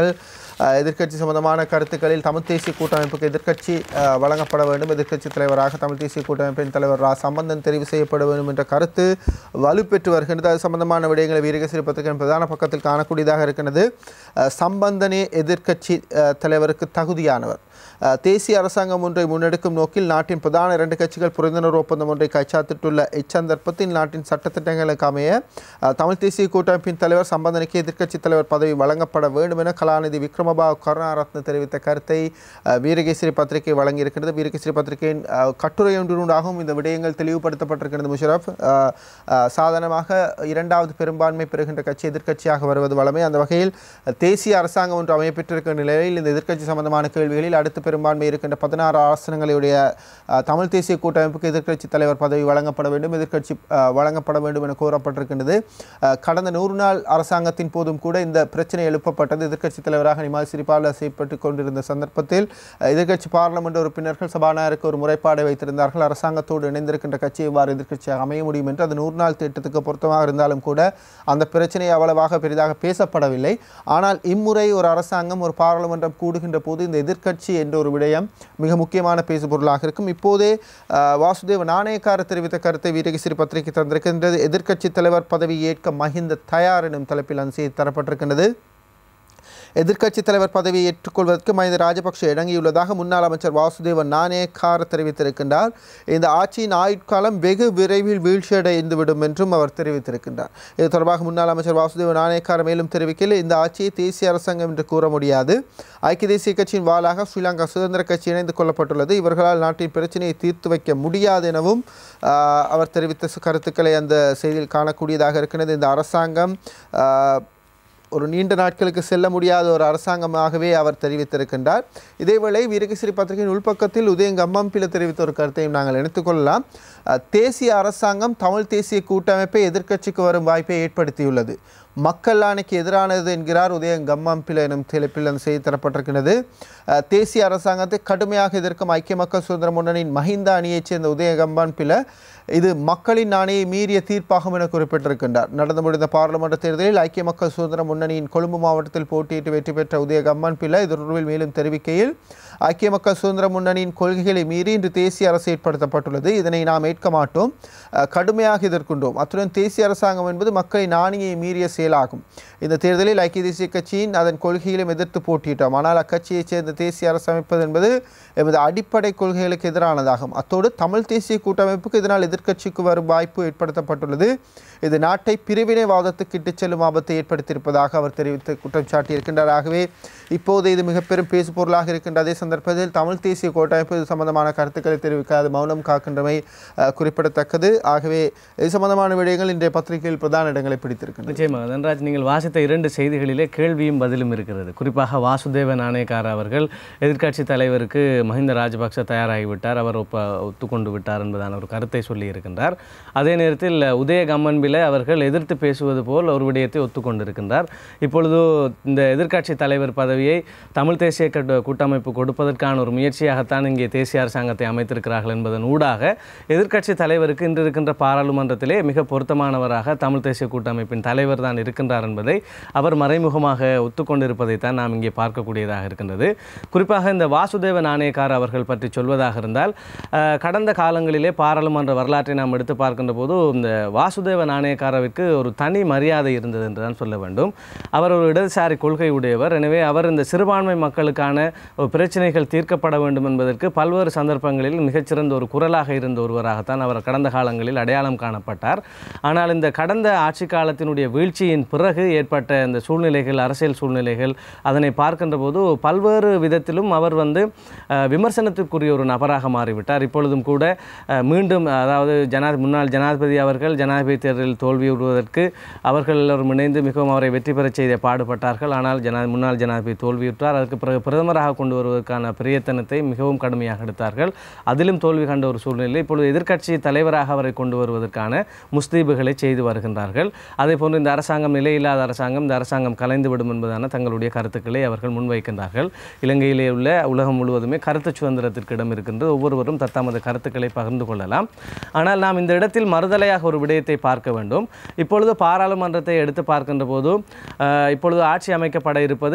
அஹ், எதிர்க்கட்சி சம்பந்தமான கருத்துக்களில் தமிழ் தேசிய கூட்டமைப்புக்கு எதிர்க்கட்சி அஹ், வழங்கப்பட வேண்டும் எதிர்க்கட்சி தலைவராக தமிழ் தேசிய கூட்டமைப்பின் தலைவர் ரா சம்பந்தன் தெரிவு செய்யப்பட வேண்டும் என்ற கருத்து வலுப்பெற்று வருகின்றது அது சம்பந்தமான விடயங்களை வீரகேசரி பத்திரிகையின் பிரதான பக்கத்தில் காணக்கூடியதாக இருக்கின்றது அஹ், சம்பந்தனே எதிர்க்கட்சி அஹ், தலைவருக்கு தகுதியானவர் அஹ், தேசிய அரசாங்கம் ஒன்றை முன்னெடுக்கும் நோக்கில் நாட்டின் பிரதான இரண்டு கட்சிகள் புரிந்துணர்வு ஒப்பந்தம் ஒன்றை கைச்சாத்திட்டுள்ள இச்சந்தர்ப்பத்தில் நாட்டின் சட்டத்திட்டங்களுக்கு அமைய அஹ், தமிழ் தேசிய கூட்டமைப்பின் தலைவர் சம்பந்தனுக்கு எதிர்க்கட்சி தலைவர் பதவி வழங்கப்பட வேண்டும் என கலாநிதி விக்ரமபாபு கருணாரத்ன தெரிவித்த கருத்தை அஹ், வீரகேசரி பத்திரிகை வழங்கியிருக்கிறது வீரகேசரி பத்திரிகையின் அஹ், கட்டுரை ஒன்றினூடாகவும் இந்த விடயங்கள் தெளிவுபடுத்தப்பட்டிருக்கிறது முஷரப் அஹ், அஹ், சாதாரணமாக இரண்டாவது பெரும்பான்மை பெறுகின்ற கட்சி எதிர்க்கட்சியாக வருவது வளமை அந்த வகையில் தேசிய அரசாங்கம் ஒன்று அமையப்பெற்றிருக்கிற நிலையில் இந்த எதிர்க்கட்சி சம்பந்தமான கேள்விகளில் அடுத்த பெரும்பான்மை இருக்கின்ற பதினாறு ஆசனங்களுடைய அஹ், தமிழ் தேசிய கூட்டமைப்புக்கு எதிர்க்கட்சி தலைவர் பதவி வழங்கப்பட வேண்டும் எதிர்க்கட்சி அஹ், வழங்கப்பட வேண்டும் என கூறப்பட்டிருக்கின்றது அஹ், கடந்த நூறு நாள் அரசாங்கத்தின் போதும் கூட இந்த பிரச்சனை எழுப்பப்பட்டது எதிர்க்கட்சி தலைவராக நிமால் சிரிபால செய்யப்பட்டு கொண்டிருந்த சந்தர்ப்பத்தில் அஹ், எதிர்க்கட்சி பாராளுமன்ற உறுப்பினர்கள் சபாநாயகருக்கு ஒரு முறைப்பாடை வைத்திருந்தார்கள் அரசாங்கத்தோடு இணைந்திருக்கின்ற கட்சி எவ்வாறு எதிர்க்கட்சியாக அமைய முடியும் என்று அது நூறு நாள் திட்டத்துக்கு பொருத்தமாக இருந்தாலும் கூட அந்த பிரச்சனை அவ்வளவாக பெரிதாக பேசப்படவில்லை ஆனால் இம்முறை ஒரு அரசாங்கம் ஒரு பாராளுமன்றம் கூடுகின்ற போது இந்த எதிர்க்கட்சி என்ற ஒரு விடயம் மிக முக்கியமான பேசுபொருளாக இருக்கும் இப்போதே அஹ், வாசுதேவ நாணயக்கார தெரிவித்த கருத்தை வீரகேசரி பத்திரிகை தந்திருக்கின்றது எதிர்க்கட்சி தலைவர் பதவி ஏற்க மஹிந்த தயார் எனும் தலைப்பில் அந்த செய்தி தரப்பட்டிருக்கின்றது எதிர்க்கட்சித் தலைவர் பதவியை ஏற்றுக்கொள்வதற்கு மஹிந்த ராஜபக்ஷ இணங்கியுள்ளதாக முன்னாள் அமைச்சர் வாசுதேவ நாணயக்கார தெரிவித்திருக்கின்றார் இந்த ஆட்சியின் ஆயுட்காலம் வெகு விரைவில் வீழ்ச்சியடைந்துவிடும் என்றும் அவர் தெரிவித்திருக்கின்றார் இது தொடர்பாக முன்னாள் அமைச்சர் வாசுதேவ நாணயக்கார மேலும் தெரிவிக்கையில் இந்த ஆட்சியை தேசிய அரசாங்கம் என்று கூற முடியாது ஐக்கிய தேசிய கட்சியின் வாளாக ஸ்ரீலங்கா சுதந்திர கட்சி இணைந்து கொள்ளப்பட்டுள்ளது இவர்களால் நாட்டின் பிரச்சனையை தீர்த்து வைக்க முடியாது எனவும் ஆஹ், அவர் தெரிவித்த கருத்துக்களை அந்த செய்தியில் காணக்கூடியதாக இருக்கிறது இந்த அரசாங்கம் ஆஹ், ஒரு நீண்ட நாட்களுக்கு செல்ல முடியாத ஒரு அரசாங்கமாகவே அவர் தெரிவித்திருக்கின்றார் இதேவேளை வீரகேசரி பத்திரிகையின் உள்பக்கத்தில் உதயங்க அம்மம்பில தெரிவித்த ஒரு கருத்தையும் நாங்கள் எடுத்துக்கொள்ளலாம் அஹ், தேசிய அரசாங்கம் தமிழ் தேசிய கூட்டமைப்பை எதிர்க்கட்சிக்கு வரும் வாய்ப்பை ஏற்படுத்தியுள்ளது மக்கள் ஆணைக்கு எதிரானது என்கிறார் உதயன் கம்மம்பில எனும் தலைப்பில் அந்த செய்தி தரப்பட்டிருக்கிறது அஹ், தேசிய அரசாங்கத்தை கடுமையாக எதிர்க்கும் ஐக்கிய மக்கள் சுதந்திர முன்னணியின் மஹிந்த அணியைச் சேர்ந்த உதய கம்பான்பில இது மக்களின் ஆணையை மீறிய தீர்ப்பாகும் என குறிப்பிட்டிருக்கின்றார் நடந்து முடிந்த பாராளுமன்ற தேர்தலில் ஐக்கிய மக்கள் சுதந்திர முன்னணியின் கொழும்பு மாவட்டத்தில் போட்டியிட்டு வெற்றி பெற்ற உதய கம்மன் பிள்ளை இது தொடர்பில் மேலும் தெரிவிக்கையில் ஐக்கிய மக்கள் சுதந்திர முன்னணியின் கொள்கைகளை மீறி இன்று தேசிய அரசு ஏற்படுத்தப்பட்டுள்ளது இதனை நாம் ஏற்க மாட்டோம் அஹ், கடுமையாக எதிர்க்கின்றோம் அத்துடன் தேசிய அரசாங்கம் என்பது மக்களின் ஆணையை மீறிய செயலாகும் இந்த தேர்தலில் ஐக்கிய தேசிய கட்சியின் அதன் கொள்கைகளையும் எதிர்த்து போட்டியிட்டோம் ஆனால் அக்கட்சியைச் சேர்ந்த தேசிய அரசு அமைப்பது என்பது எமது அடிப்படை கொள்கைகளுக்கு எதிரானதாகும் அத்தோடு தமிழ் தேசிய கூட்டமைப்புக்கு இதனால் எதிர்க்கட்சிக்கு வரும் வாய்ப்பு ஏற்படுத்தப்பட்டுள்ளது இது நாட்டை பிரிவினைவாதத்துக்கு இட்டுச் செல்லும் ஆபத்தை ஏற்படுத்தியிருப்பதாக அவர் தெரிவித்து குற்றம் சாட்டியிருக்கின்றார் ஆகவே இப்போது இது மிக பெரும் பேசு பொருளாக இருக்கின்ற அதே சந்தர்ப்பத்தில் தமிழ் தேசிய கூட்டமைப்பு இது சம்பந்தமான கருத்துக்களை தெரிவிக்காது மௌனம் காக்கின்றமை அஹ், குறிப்பிடத்தக்கது ஆகவே இது சம்பந்தமான விடயங்கள் இன்றைய பத்திரிகையில் பிரதான இடங்களை பிடித்திருக்கின்றன நிச்சயமாக தன்ராஜ் நீங்கள் வாசித்த இரண்டு செய்திகளிலே கேள்வியும் பதிலும் இருக்கிறது குறிப்பாக வாசுதேவ நாணயக்கார அவர்கள் எதிர்க்கட்சி தலைவருக்கு மஹிந்த ராஜபக்ச தயாராகிவிட்டார் அவர் ஒப்ப ஒத்துக்கொண்டு விட்டார் என்பதான ஒரு கருத்தை சொல்லியிருக்கின்றார் அதே நேரத்தில் உதய கம்மன்பில அவர்கள் எதிர்த்து பேசுவது போல் ஒரு விடயத்தை ஒத்துக்கொண்டிருக்கின்றார் இப்பொழுது இந்த எதிர்க்கட்சி தலைவர் பதவியை தமிழ் தேசிய கட்டு- கூட்டமைப்பு கொடுப்பதற்கான ஒரு முயற்சியாகத்தான் இங்கே தேசிய அரசாங்கத்தை அமைத்திருக்கிறார்கள் என்பதன் ஊடாக எதிர்க்கட்சி தலைவருக்கு இன்று இருக்கின்ற பாராளுமன்றத்திலே மிக பொருத்தமானவராக தமிழ் தேசிய கூட்டமைப்பின் தலைவர் தான் இருக்கின்றார் என்பதை அவர் மறைமுகமாக ஒத்துக்கொண்டிருப்பதைத்தான் நாம் இங்கே பார்க்கக்கூடியதாக இருக்கின்றது குறிப்பாக இந்த வாசுதேவ நாணயக்கார் அவர்கள் பற்றி சொல்வதாக இருந்தால் அஹ், கடந்த காலங்களிலே பாராளுமன்ற வரலாற்றை நாம் எடுத்து பார்க்கின்ற போது இந்த வாசுதேவ நாணயக்காரவிற்கு ஒரு தனி மரியாதை இருந்தது என்று தான் சொல்ல வேண்டும் அவர் ஒரு இடதுசாரி கொள்கை உடையவர் எனவே அவர் இந்த சிறுபான்மை மக்களுக்கான ஒரு பிரச்சனைகள் தீர்க்கப்பட வேண்டும் என்பதற்கு பல்வேறு சந்தர்ப்பங்களில் மிகச்சிறந்த ஒரு குரலாக இருந்த ஒருவராகத்தான் அவர் கடந்த காலங்களில் அடையாளம் காணப்பட்டார் ஆனால் இந்த கடந்த ஆட்சி காலத்தினுடைய வீழ்ச்சியின் பிறகு ஏற்பட்ட இந்த சூழ்நிலைகள் அரசியல் சூழ்நிலைகள் அதனை பார்க்கின்ற போது பல்வேறு விதத்திலும் அவர் வந்து அஹ், விமர்சனத்துக்குரிய ஒரு நபராக மாறிவிட்டார் இப்பொழுதும் கூட அஹ், மீண்டும் அதாவது ஜனா முன்னாள் ஜனாதிபதி அவர்கள் ஜனாதிபதி தேர்தலில் தோல்வியுறுவதற்கு அவர்கள் எல்லோரும் இணைந்து மிகவும் அவரை வெற்றி பெறச் செய்த பாடுபட்டார்கள் ஆனால் ஜனா முன்னாள் ஜனாதிபதி தோல்வியுற்றார் அதற்கு பிறகு பிரதமராக கொண்டு வருவதற்கான பிரயத்தனத்தை மிகவும் கடுமையாக எடுத்தார்கள் அதிலும் தோல்வி கண்ட ஒரு சூழ்நிலை இப்பொழுது எதிர்க்கட்சி தலைவராக அவரை கொண்டு வருவதற்கான முஸ்தீபுகளை செய்து வருகின்றார்கள் அதே போன்று இந்த அரசாங்கம் நிலையில்லாத அரசாங்கம் இந்த அரசாங்கம் கலைந்துவிடும் என்பதான தங்களுடைய கருத்துக்களை அவர்கள் முன்வைக்கின்றார்கள் இலங்கையிலே உள்ள உலகம் முழுவதுமே கருத்து சுதந்திரத்திற்கு இடம் இருக்கின்றது ஒவ்வொருவரும் தத்தமது கருத்துக்களை பகிர்ந்து கொள்ளலாம் ஆனால் நாம் இந்த இடத்தில் மறுதலையாக ஒரு விடயத்தை பார்க்க வேண்டும் இப்பொழுது பாராளுமன்றத்தை எடுத்து பார்க்கின்ற போது அஹ், இப்பொழுது ஆட்சி அமைக்கப்பட இருப்பது தேசிய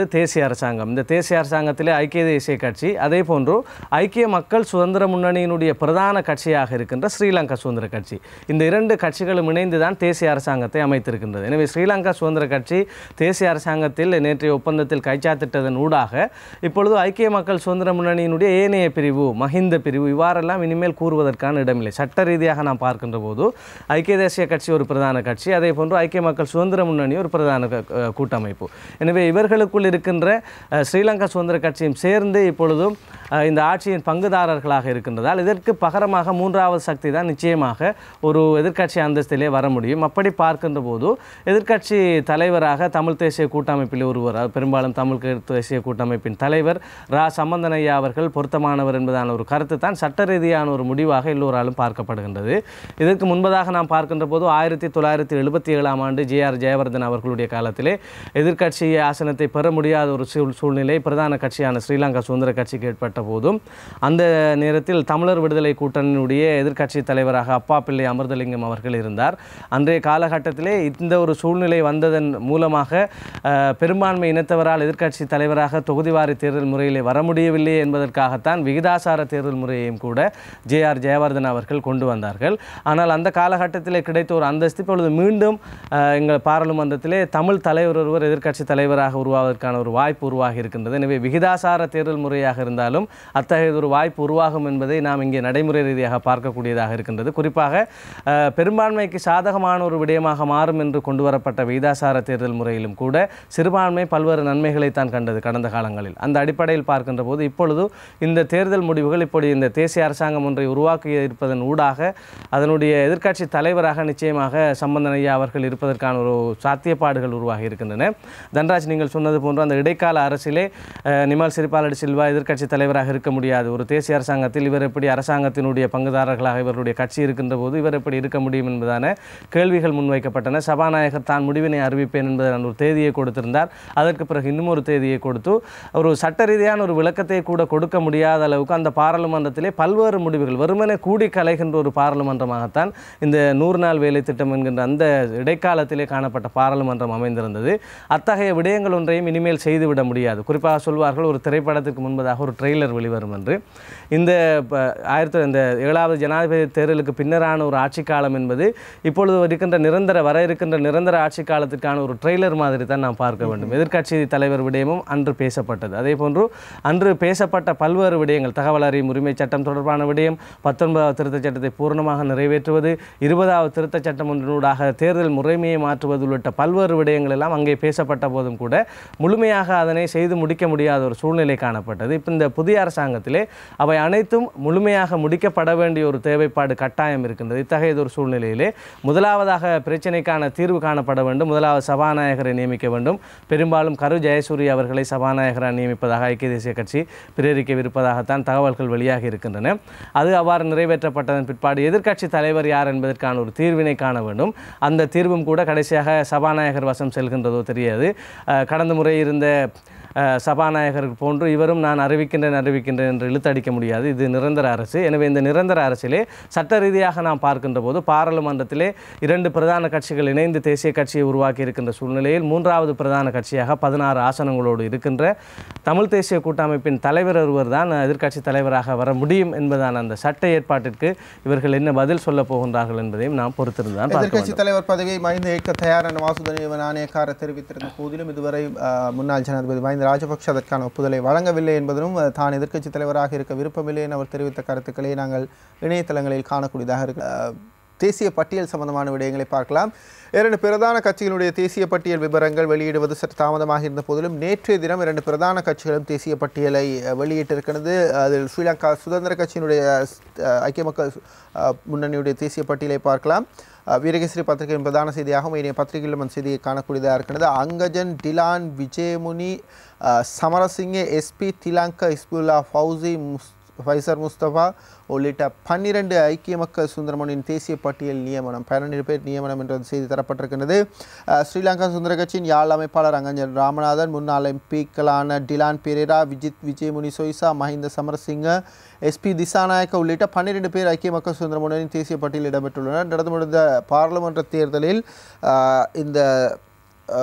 அரசாங்கம் இந்த தேசிய அரசாங்கத்திலே ஐக்கிய தேசிய கட்சி அதே போன்று ஐக்கிய மக்கள் சுதந்திர முன்னணியினுடைய பிரதான கட்சியாக இருக்கின்ற ஸ்ரீலங்கா சுதந்திர கட்சி இந்த இரண்டு கட்சிகளும் இணைந்து தான் தேசிய அரசாங்கத்தை அமைத்திருக்கின்றது எனவே ஸ்ரீலங்கா சுதந்திர கட்சி தேசிய அரசாங்கத்தில் நேற்றைய ஒப்பந்தத்தில் கைச்சாத்திட்டதன் ஊடாக இப்பொழுது ஐக்கிய மக்கள் சுதந்திர முன்னணியினுடைய ஏனைய பிரிவு மஹிந்த பிரிவு இவ்வாறெல்லாம் இனிமேல் கூறுவதற்கான இடமில்லை சட்ட ரீதியாக நாம் பார்க்கின்ற போது ஐக்கிய தேசிய கட்சி ஒரு பிரதான கட்சி அதே போன்று ஐக்கிய மக்கள் சுதந்திர முன்னணி ஒரு பிரதான க- க- கூட்டமைப்பு எனவே இவர்களுக்குள் இருக்கின்ற அஹ், ஸ்ரீலங்கா சுதந்திர கட்சியும் சேர்ந்து இப்பொழுதும் அஹ், இந்த ஆட்சியின் பங்குதாரர்களாக இருக்கின்றதால் இதற்கு பகரமாக மூன்றாவது சக்தி தான் நிச்சயமாக ஒரு எதிர்க்கட்சி அந்தஸ்திலே வர முடியும் அப்படி பார்க்கின்ற போது எதிர்க்கட்சி தலைவராக தமிழ் தேசிய கூட்டமைப்பில் ஒருவர் அஹ், பெரும்பாலும் தமிழ் கே- தேசிய கூட்டமைப்பின் தலைவர் ரா சம்பந்தனையா அவர்கள் பொருத்தமானவர் என்பதான ஒரு கருத்து தான் சட்ட ரீதியான ஒரு முடிவாக எல்லோராலும் பார்க்கப்படுகின்றது இதற்கு முன்பதாக நாம் பார்க்கின்ற போது ஆயிரத்தி தொள்ளாயிரத்தி எழுபத்தி ஏழாம் ஆண்டு ஜே ஆர் ஜெயவர்தன் அவர்களுடைய காலத்திலே எதிர்க்கட்சி ஆசனத்தை பெற முடியாத ஒரு சூழ் சூழ்நிலை பிரதான கட்சியான ஸ்ரீலங்கா சுதந்திர கட்சிக்கு ஏற்பட்ட போதும் அந்த நேரத்தில் தமிழர் விடுதலை கூட்டணியினுடைய எதிர்க்கட்சி தலைவராக அப்பா பிள்ளை அமிர்தலிங்கம் அவர்கள் இருந்தார் அன்றைய காலகட்டத்திலே இந்த ஒரு சூழ்நிலை வந்ததன் மூலமாக அஹ், பெரும்பான்மை இனத்தவரால் எதிர்க்கட்சி தலைவராக தொகுதிவாரி தேர்தல் முறையிலே வர முடியவில்லை என்பதற்காகத்தான் விகிதாசார தேர்தல் முறையையும் கூட ஜே ஆர் ஜெயவர்தன் அவர்கள் கொண்டு வந்தார்கள் ஆனால் அந்த காலகட்டத்திலே கிடைத்த ஒரு அந்தஸ்து இப்பொழுது மீண்டும் அஹ், எங்கள் பாராளுமன்றத்திலே தமிழ் தலைவர் ஒருவர் எதிர்க்கட்சி தலைவராக உருவாவதற்கான ஒரு வாய்ப்பு உருவாகி இருக்கின்றது எனவே விகிதாசார தேர்தல் முறையாக இருந்தாலும் அத்தகைய ஒரு வாய்ப்பு உருவாகும் என்பதை நாம் இங்கே நடைமுறை ரீதியாக பார்க்கக்கூடியதாக இருக்கின்றது குறிப்பாக அஹ், பெரும்பான்மைக்கு சாதகமான ஒரு விடயமாக மாறும் என்று கொண்டு வரப்பட்ட விகிதாசார தேர்தல் முறையிலும் கூட சிறுபான்மை பல்வேறு நன்மைகளை தான் கண்டது கடந்த காலங்களில் அந்த அடிப்படையில் பார்க்கின்ற போது இப்பொழுது இந்த தேர்தல் முடிவுகள் இப்படி இந்த தேசிய அரசாங்கம் ஒன்றை உருவாக்கி இருப்பதன் ஊடாக அதனுடைய எதிர்க்கட்சி தலைவராக நிச்சயமாக சம்பந்தனையா அவர்கள் இருப்பதற்கான ஒரு சாத்தியப்பாடுகள் உருவாகி இருக்கின்றன தன்ராஜ் நீங்கள் சொன்னது போன்று அந்த இடைக்கால அரசிலே அஹ், நிமல் சிறிபாலடி சில்வா எதிர்க்கட்சி தலைவராக இருக்க முடியாது ஒரு தேசிய அரசாங்கத்தில் இவர் எப்படி அரசாங்கத்தினுடைய பங்குதாரர்களாக இவருடைய கட்சி இருக்கின்ற போது இவர் எப்படி இருக்க முடியும் என்பதான கேள்விகள் முன்வைக்கப்பட்டன சபாநாயகர் தான் முடிவினை அறிவிப்பேன் என்பதான ஒரு தேதியை கொடுத்திருந்தார் அதற்கு பிறகு இன்னும் ஒரு தேதியை கொடுத்து ஒரு சட்ட ரீதியான ஒரு விளக்கத்தை கூட கொடுக்க முடியாத அளவுக்கு அந்த பாராளுமன்றத்திலே பல்வேறு முடிவுகள் வெறுமனே கூடி கலைகின்ற ஒரு பாராளுமன்றமாகத்தான் இந்த நூறு நாள் வேலை திட்டம் என்கின்ற அந்த இடைக்காலத்திலே காணப்பட்ட பாராளுமன்றம் அமைந்திருந்தது அத்தகைய விடயங்கள் ஒன்றையும் இனிமேல் செய்துவிட முடியாது குறிப்பாக சொல்வார்கள் ஒரு திரைப்படத்திற்கு முன்பதாக ஒரு ட்ரெய்லர் வெளிவரும் என்று இந்த ப- ஆயிரத்தி இந்த ஏழாவது ஜனாதிபதி தேர்தலுக்கு பின்னரான ஒரு ஆட்சி காலம் என்பது இப்பொழுது இருக்கின்ற நிரந்தர வர இருக்கின்ற நிரந்தர ஆட்சி காலத்திற்கான ஒரு ட்ரெய்லர் மாதிரி தான் நாம் பார்க்க வேண்டும் எதிர்க்கட்சி தலைவர் விடயமும் அன்று பேசப்பட்டது அதே போன்று அன்று பேசப்பட்ட பல்வேறு விடயங்கள் தகவல் அறியும் உரிமை சட்டம் தொடர்பான விடயம் பத்தொன்பதாவது திருத்தச் சட்டத்தை பூர்ணமாக நிறைவேற்றுவது இருபதாவது திருத்தச் சட்டம் ஒன்றினூடாக தேர்தல் முறைமையை மாற்றுவது உள்ளிட்ட பல்வேறு விடயங்கள் எல்லாம் அங்கே பேசப்பட்ட போதும் கூட முழுமையாக அதனை செய்து முடிக்க முடியாத ஒரு சூழ்நிலை காணப்பட்டது இப்போ இந்த புதிய அரசாங்கத்திலே அவை அனைத்தும் முழுமையாக முடிக்கப்பட வேண்டிய ஒரு தேவைப்பாடு கட்டாயம் இருக்கின்றது இத்தகைய ஒரு சூழ்நிலையிலே முதலாவதாக பிரச்சனைக்கான தீர்வு காணப்பட வேண்டும் முதலாவது சபாநாயகரை நியமிக்க வேண்டும் பெரும்பாலும் கரு ஜெயசூரிய அவர்களை சபாநாயகராக நியமிப்பதாக ஐக்கிய தேசிய கட்சி பிரேரிக்கவிருப்பதாகத்தான் தகவல்கள் வெளியாகி இருக்கின்றன அது அவ்வாறு நிறைவேற்றப்பட்டதன் பிற்பாடு எதிர்க்கட்சி தலைவர் யார் என்பதற்கான ஒரு தீர்வினை காண வேண்டும் அந்த தீர்வும் கூட கடைசியாக சபாநாயகர் வசம் செல்கின்றதோ தெரியாது அஹ், கடந்த முறை இருந்த அஹ், சபாநாயகர் போன்று இவரும் நான் அறிவிக்கின்றேன் அறிவிக்கின்றேன் என்று இழுத்தடிக்க முடியாது இது நிரந்தர அரசு எனவே இந்த நிரந்தர அரசிலே சட்ட ரீதியாக நாம் பார்க்கின்ற போது பாராளுமன்றத்திலே இரண்டு பிரதான கட்சிகள் இணைந்து தேசிய கட்சியை உருவாக்கி இருக்கின்ற சூழ்நிலையில் மூன்றாவது பிரதான கட்சியாக பதினாறு ஆசனங்களோடு இருக்கின்ற தமிழ் தேசிய கூட்டமைப்பின் தலைவர் ஒருவர் தான் எதிர்க்கட்சி தலைவராக வர முடியும் என்பதான அந்த சட்ட ஏற்பாட்டிற்கு இவர்கள் என்ன பதில் சொல்ல போகின்றார்கள் என்பதையும் நாம் பொறுத்திருந்து தான் பார்க்க எதிர்க்கட்சி தலைவர் பதவியை மஹிந்த ஏற்க தயார் என வாசுதேவ நாணயக்கார தெரிவித்திருந்த போதிலும் இதுவரை அஹ், முன்னாள் ஜனாதிபதி மஹிந்த ராஜபக்ஷ அதற்கான ஒப்புதலை வழங்கவில்லை என்பதும் அஹ், தான் எதிர்க்கட்சி தலைவராக இருக்க விருப்பமில்லை என அவர் தெரிவித்த கருத்துக்களை நாங்கள் இணையதளங்களில் காணக்கூடியதாக இருக்கு அஹ், தேசிய பட்டியல் சம்பந்தமான விடயங்களை பார்க்கலாம் இரண்டு பிரதான கட்சிகளுடைய தேசிய பட்டியல் விவரங்கள் வெளியிடுவது சற்று தாமதமாக இருந்த போதிலும் நேற்றைய தினம் இரண்டு பிரதான கட்சிகளும் தேசிய பட்டியலை அஹ், வெளியிட்டிருக்கிறது அதில் ஸ்ரீலங்கா சுதந்திர கட்சியினுடைய அஹ், ஐக்கிய மக்கள் அஹ், முன்னணியுடைய தேசிய பட்டியலை பார்க்கலாம் அஹ், வீரகேசரி பத்திரிகையின் பிரதான செய்தியாகவும் இனிய பத்திரிகையிலும் அந்த செய்தியை காணக்கூடியதாக இருக்கிறது அங்கஜன் டிலான் விஜயமுனி அஹ், சமரசிங்க எஸ்பி திலாங்க இஸ்புல்லா ஃபவுசி முஸ் ஃபைசர் முஸ்தபா உள்ளிட்ட பன்னிரண்டு ஐக்கிய மக்கள் சுந்தரமனின் தேசிய பட்டியல் நியமனம் பன்னெண்டு பேர் நியமனம் என்ற செய்தி தரப்பட்டிருக்கிறது அஹ், ஸ்ரீலங்கா சுந்தர கட்சியின் யாழ் அமைப்பாளர் அங்கஞ்சன் ராமநாதன் முன்னாள் எம்பிக்களான டிலான் பெரேரா விஜித் விஜயமுனி சொய்சா மஹிந்த சமரசிங்க எஸ்பி திசாநாயக்க உள்ளிட்ட பன்னிரண்டு பேர் ஐக்கிய மக்கள் சுதந்திர முன்னணியின் தேசிய பட்டியலில் இடம்பெற்றுள்ளனர் நடந்து முடிந்த பாராளுமன்ற தேர்தலில் அஹ், இந்த அஹ்,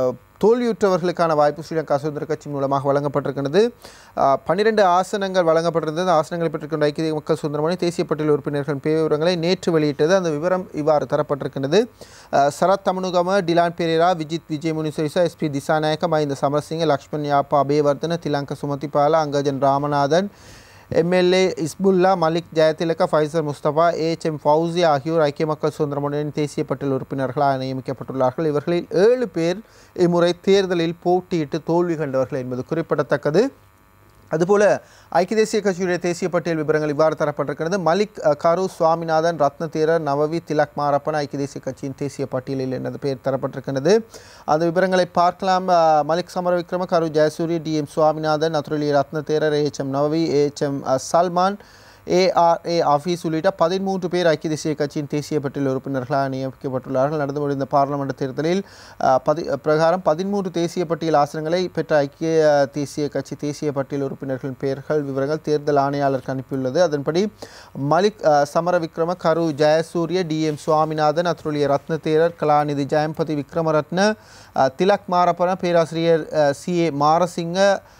தோல்வியுற்றவர்களுக்கான வாய்ப்பு ஸ்ரீலங்கா சுதந்திர கட்சி மூலமாக வழங்கப்பட்டிருக்கிறது அஹ், பன்னிரண்டு ஆசனங்கள் வழங்கப்பட்டிருந்தது அந்த ஆசனங்களை பெற்றிருக்கின்ற ஐக்கிய மக்கள் சுதந்திரமணி தேசிய பட்டியல் உறுப்பினர்களின் பேர் விவரங்களை நேற்று வெளியிட்டது அந்த விவரம் இவ்வாறு தரப்பட்டிருக்கின்றது அஹ், சரத் தமனுகம டிலான் பெரேரா விஜித் விஜய் முனிசேசா SB Dissanayake Mahinda Samarasinghe Lakshman Yapa Abeywardena Thilanga Sumathipala Angajan Ramanathan MLA Hizbullah Malik Jayathilaka Faiszer Musthapha H M Fowzie ஆகியோர் ஐக்கிய மக்கள் சுதந்திர முன்னணியின் தேசிய பட்டியல் உறுப்பினர்களாக நியமிக்கப்பட்டுள்ளார்கள் இவர்களில் ஏழு பேர் இம்முறை தேர்தலில் போட்டியிட்டு தோல்வி கண்டவர்கள் என்பது குறிப்பிடத்தக்கது அதுபோல ஐக்கிய தேசிய கட்சியுடைய தேசிய பட்டியல் விவரங்கள் இவ்வாறு தரப்பட்டிருக்கிறது மலிக் அஹ், கரு சுவாமிநாதன் ரத்னதீரர் நவவி திலக் மாரப்பன் ஐக்கிய தேசிய கட்சியின் தேசிய பட்டியலில் எனது பெயர் தரப்பட்டிருக்கிறது அந்த விவரங்களை பார்க்கலாம் அஹ், Malik Samarawickrama Karu Jayasuriya D M Swaminathan Athuraliye Rathana Thero H M Navavi H M Salman ARA Hafeez உள்ளிட்ட பதிமூன்று பேர் ஐக்கிய தேசிய கட்சியின் தேசிய பட்டியல் உறுப்பினர்களாக நியமிக்கப்பட்டுள்ளார்கள் நடந்து முடிந்த பாராளுமன்ற தேர்தலில் அஹ், பதி பிரகாரம் பதிமூன்று தேசிய பட்டியல் ஆசனங்களை பெற்ற ஐக்கிய தேசிய கட்சி தேசிய பட்டியல் உறுப்பினர்களின் பெயர்கள் விவரங்கள் தேர்தல் ஆணையாளருக்கு அனுப்பியுள்ளது அதன்படி மலிக் அஹ், சமரவிக்ரம கரு ஜெயசூரிய டி எம் சுவாமிநாதன் அத்துலிய ரத்னதேரர் கலாநிதி ஜெயம்பதி விக்ரமரத்ன அஹ், திலக் மாரப்பன பேராசிரியர் C A Marasinghe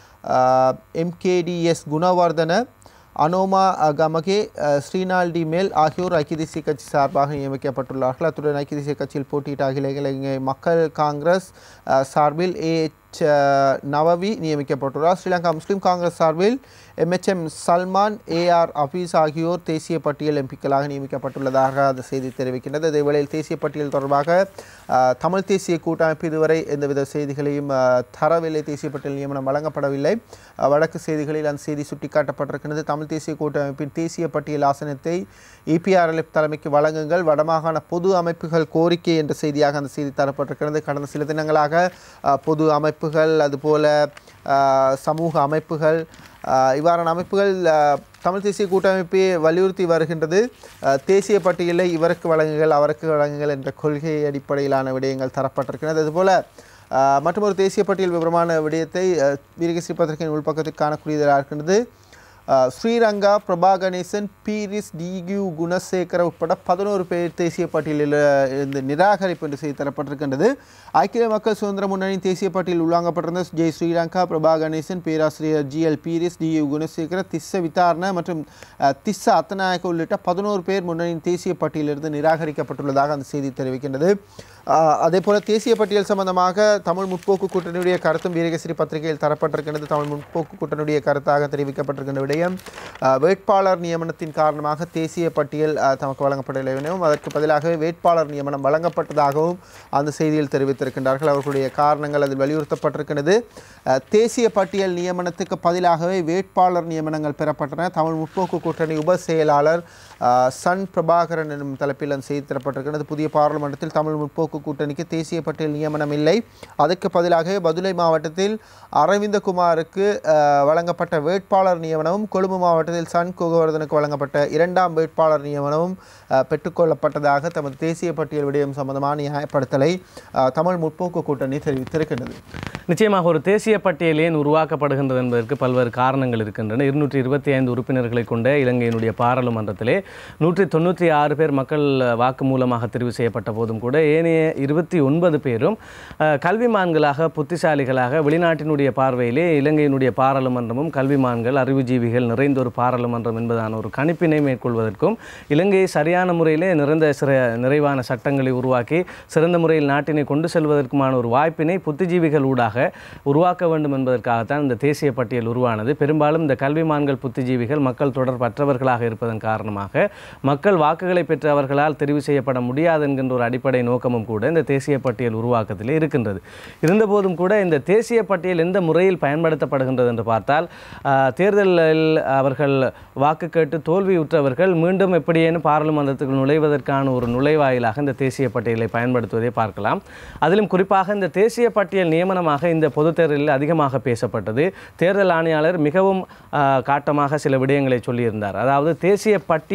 MKDS Gunawardena Anoma அஹ், கமகே அஹ், ஸ்ரீனால் டி மேல் ஆகியோர் ஐக்கிய தேசிய கட்சி சார்பாக நியமிக்கப்பட்டுள்ளார்கள் அத்துடன் ஐக்கிய தேசிய கட்சியில் போட்டியிட்ட அகில இலங்கை மக்கள் காங்கிரஸ் அஹ், சார்பில் ஏ எச் நவவி நியமிக்கப்பட்டுள்ளார் ஸ்ரீலங்கா முஸ்லீம் காங்கிரஸ் சார்பில் எம்எச்எம் சல்மான் ஏஆர் அபீஸ் ஆகியோர் தேசிய பட்டியல் எம்பிக்களாக நியமிக்கப்பட்டுள்ளதாக அந்த செய்தி தெரிவிக்கின்றது அதேவேளையில் தேசிய பட்டியல் தொடர்பாக அஹ், தமிழ் தேசிய கூட்டமைப்பு இதுவரை எந்தவித செய்திகளையும் அஹ், தரவில்லை தேசிய பட்டியல் நியமனம் வழங்கப்படவில்லை அஹ், வடக்கு செய்திகளில் அந்த செய்தி சுட்டிக்காட்டப்பட்டிருக்கிறது தமிழ் தேசிய கூட்டமைப்பின் தேசிய பட்டியல் ஆசனத்தை இபிஆர்எல்எஃப் தலைமைக்கு வழங்குங்கள் வடமாகாண பொது அமைப்புகள் கோரிக்கை என்ற செய்தியாக அந்த செய்தி தரப்பட்டிருக்கிறது கடந்த சில தினங்களாக அஹ், பொது அமைப்புகள் அதுபோல அஹ், சமூக அமைப்புகள் அஹ், இவ்வாறான அமைப்புகள் அஹ், தமிழ் தேசிய கூட்டமைப்பை வலியுறுத்தி வருகின்றது அஹ், தேசிய பட்டியலை இவருக்கு வழங்குங்கள் அவருக்கு வழங்குங்கள் என்ற கொள்கை அடிப்படையிலான விடயங்கள் தரப்பட்டிருக்கிறது அதுபோல அஹ், மற்றொரு தேசிய பட்டியல் விவரமான விடயத்தை அஹ், வீரகேசரி பத்திரிகையின் உள்பக்கத்தில் காணக்கூடியதாக இருக்கின்றது அஹ், ஸ்ரீரங்கா பிரபா கணேசன் பீரிஸ் டிகியூ குணசேகர உட்பட பதினோரு பேர் தேசிய பட்டியலில் அஹ், இருந்து நிராகரிப்பு என்று செய்தி தரப்பட்டிருக்கின்றது ஐக்கிய மக்கள் சுதந்திர முன்னணியின் தேசிய பட்டியல் உள்ளாங்கப்பட்டிருந்த ஜெய் ஸ்ரீலங்கா பிரபா கணேசன் பேராசிரியர் G L Peiris D U Gunasekara Tissa Vitharana மற்றும் அஹ், திஸ்ஸ அத்தநாயக்க உள்ளிட்ட பதினோரு பேர் முன்னணியின் தேசிய பட்டியலிருந்து நிராகரிக்கப்பட்டுள்ளதாக அந்த செய்தி தெரிவிக்கின்றது அஹ், அதே போல தேசிய பட்டியல் சம்பந்தமாக தமிழ் முற்போக்கு கூட்டணியுடைய கருத்தும் வீரகேசரி பத்திரிகையில் தரப்பட்டிருக்கின்றது தமிழ் முற்போக்கு கூட்டணியுடைய கருத்தாக தெரிவிக்கப்பட்டிருக்கின்ற விடயம் அஹ், வேட்பாளர் நியமனத்தின் காரணமாக தேசிய பட்டியல் அஹ், தமக்கு வழங்கப்படவில்லை எனவும் அதற்கு பதிலாகவே வேட்பாளர் நியமனம் வழங்கப்பட்டதாகவும் அந்த செய்தியில் தெரிவித்திருக்கின்றார்கள் அவர்களுடைய காரணங்கள் அதில் வலியுறுத்தப்பட்டிருக்கிறது அஹ், தேசிய பட்டியல் நியமனத்துக்கு பதிலாகவே வேட்பாளர் நியமனங்கள் பெறப்பட்டன தமிழ் முற்போக்கு கூட்டணி உப செயலாளர் அஹ், சன் பிரபாகரன் எனும் தலைப்பில் அந்த செய்தி தரப்பட்டிருக்கிறது புதிய பாராளுமன்றத்தில் தமிழ் முற்போக்கு கூட்டணிக்கு தேசிய பட்டியல் நியமனம் இல்லை அதற்கு பதிலாக பதுளை மாவட்டத்தில் அரவிந்தகுமாருக்கு அஹ், வழங்கப்பட்ட வேட்பாளர் நியமனமும் கொழும்பு மாவட்டத்தில் சன் குகவர்தனுக்கு வழங்கப்பட்ட இரண்டாம் வேட்பாளர் நியமனமும் அஹ், பெற்றுக்கொள்ளப்பட்டதாக தமது தேசிய பட்டியல் விடயம் சம்பந்தமான நியாயப்படுத்தலை அஹ், தமிழ் முற்போக்கு கூட்டணி தெரிவித்திருக்கின்றது நிச்சயமாக ஒரு தேசிய பட்டியல் ஏன் உருவாக்கப்படுகின்றது என்பதற்கு பல்வேறு காரணங்கள் இருக்கின்றன இருநூற்றி இருபத்தி ஐந்து உறுப்பினர்களை கொண்ட இலங்கையினுடைய பாராளுமன்றத்திலே நூற்றி தொண்ணூற்றி ஆறு பேர் மக்கள் வாக்கு மூலமாக தெரிவு செய்யப்பட்ட போதும் கூட ஏனைய இருபத்தி ஒன்பது பேரும் அஹ், கல்விமான்களாக புத்திசாலிகளாக வெளிநாட்டினுடைய பார்வையிலே இலங்கையினுடைய பாராளுமன்றமும் கல்விமான்கள் அறிவுஜீவிகள் நிறைந்த ஒரு பாராளுமன்றம் என்பதான ஒரு கணிப்பினை மேற்கொள்வதற்கும் இலங்கையை சரியான முறையிலே நிறைந்த சிற நிறைவான சட்டங்களை உருவாக்கி சிறந்த முறையில் நாட்டினை கொண்டு செல்வதற்குமான ஒரு வாய்ப்பினை புத்திஜீவிகள் ஊடாக உருவாக்க வேண்டும் என்பதற்காகத்தான் இந்த தேசிய பட்டியல் உருவானது பெரும்பாலும் இந்த கல்விமான்கள் புத்திஜீவிகள் மக்கள் தொடர்பற்றவர்களாக இருப்பதன் காரணமாக மக்கள் வாக்குகளை பெற்றவர்களால் தெரிவு செய்யப்பட முடியாது என்கின்ற ஒரு அடிப்படை நோக்கமும் கூட இந்த தேசிய பட்டியல் உருவாக்கத்திலே இருக்கின்றது இருந்தபோதும் கூட இந்த தேசிய பட்டியல் எந்த முறையில் பயன்படுத்தப்படுகின்றது என்று பார்த்தால் ஆஹ், தேர்தலில் அவர்கள் வாக்கு கேட்டு தோல்வியுற்றவர்கள் மீண்டும் எப்படியேனும் பாராளுமன்றத்துக்கு நுழைவதற்கான ஒரு நுழைவாயிலாக இந்த தேசிய பட்டியலை பயன்படுத்துவதை பார்க்கலாம் அதிலும் குறிப்பாக இந்த தேசிய பட்டியல் நியமனமாக இந்த பொதுத் தேர்தலில் அதிகமாக பேசப்பட்டது தேர்தல் ஆணையாளர் மிகவும் ஆஹ், காட்டமாக சில விடயங்களை சொல்லியிருந்தார் அதாவது தேசிய பட்டியல்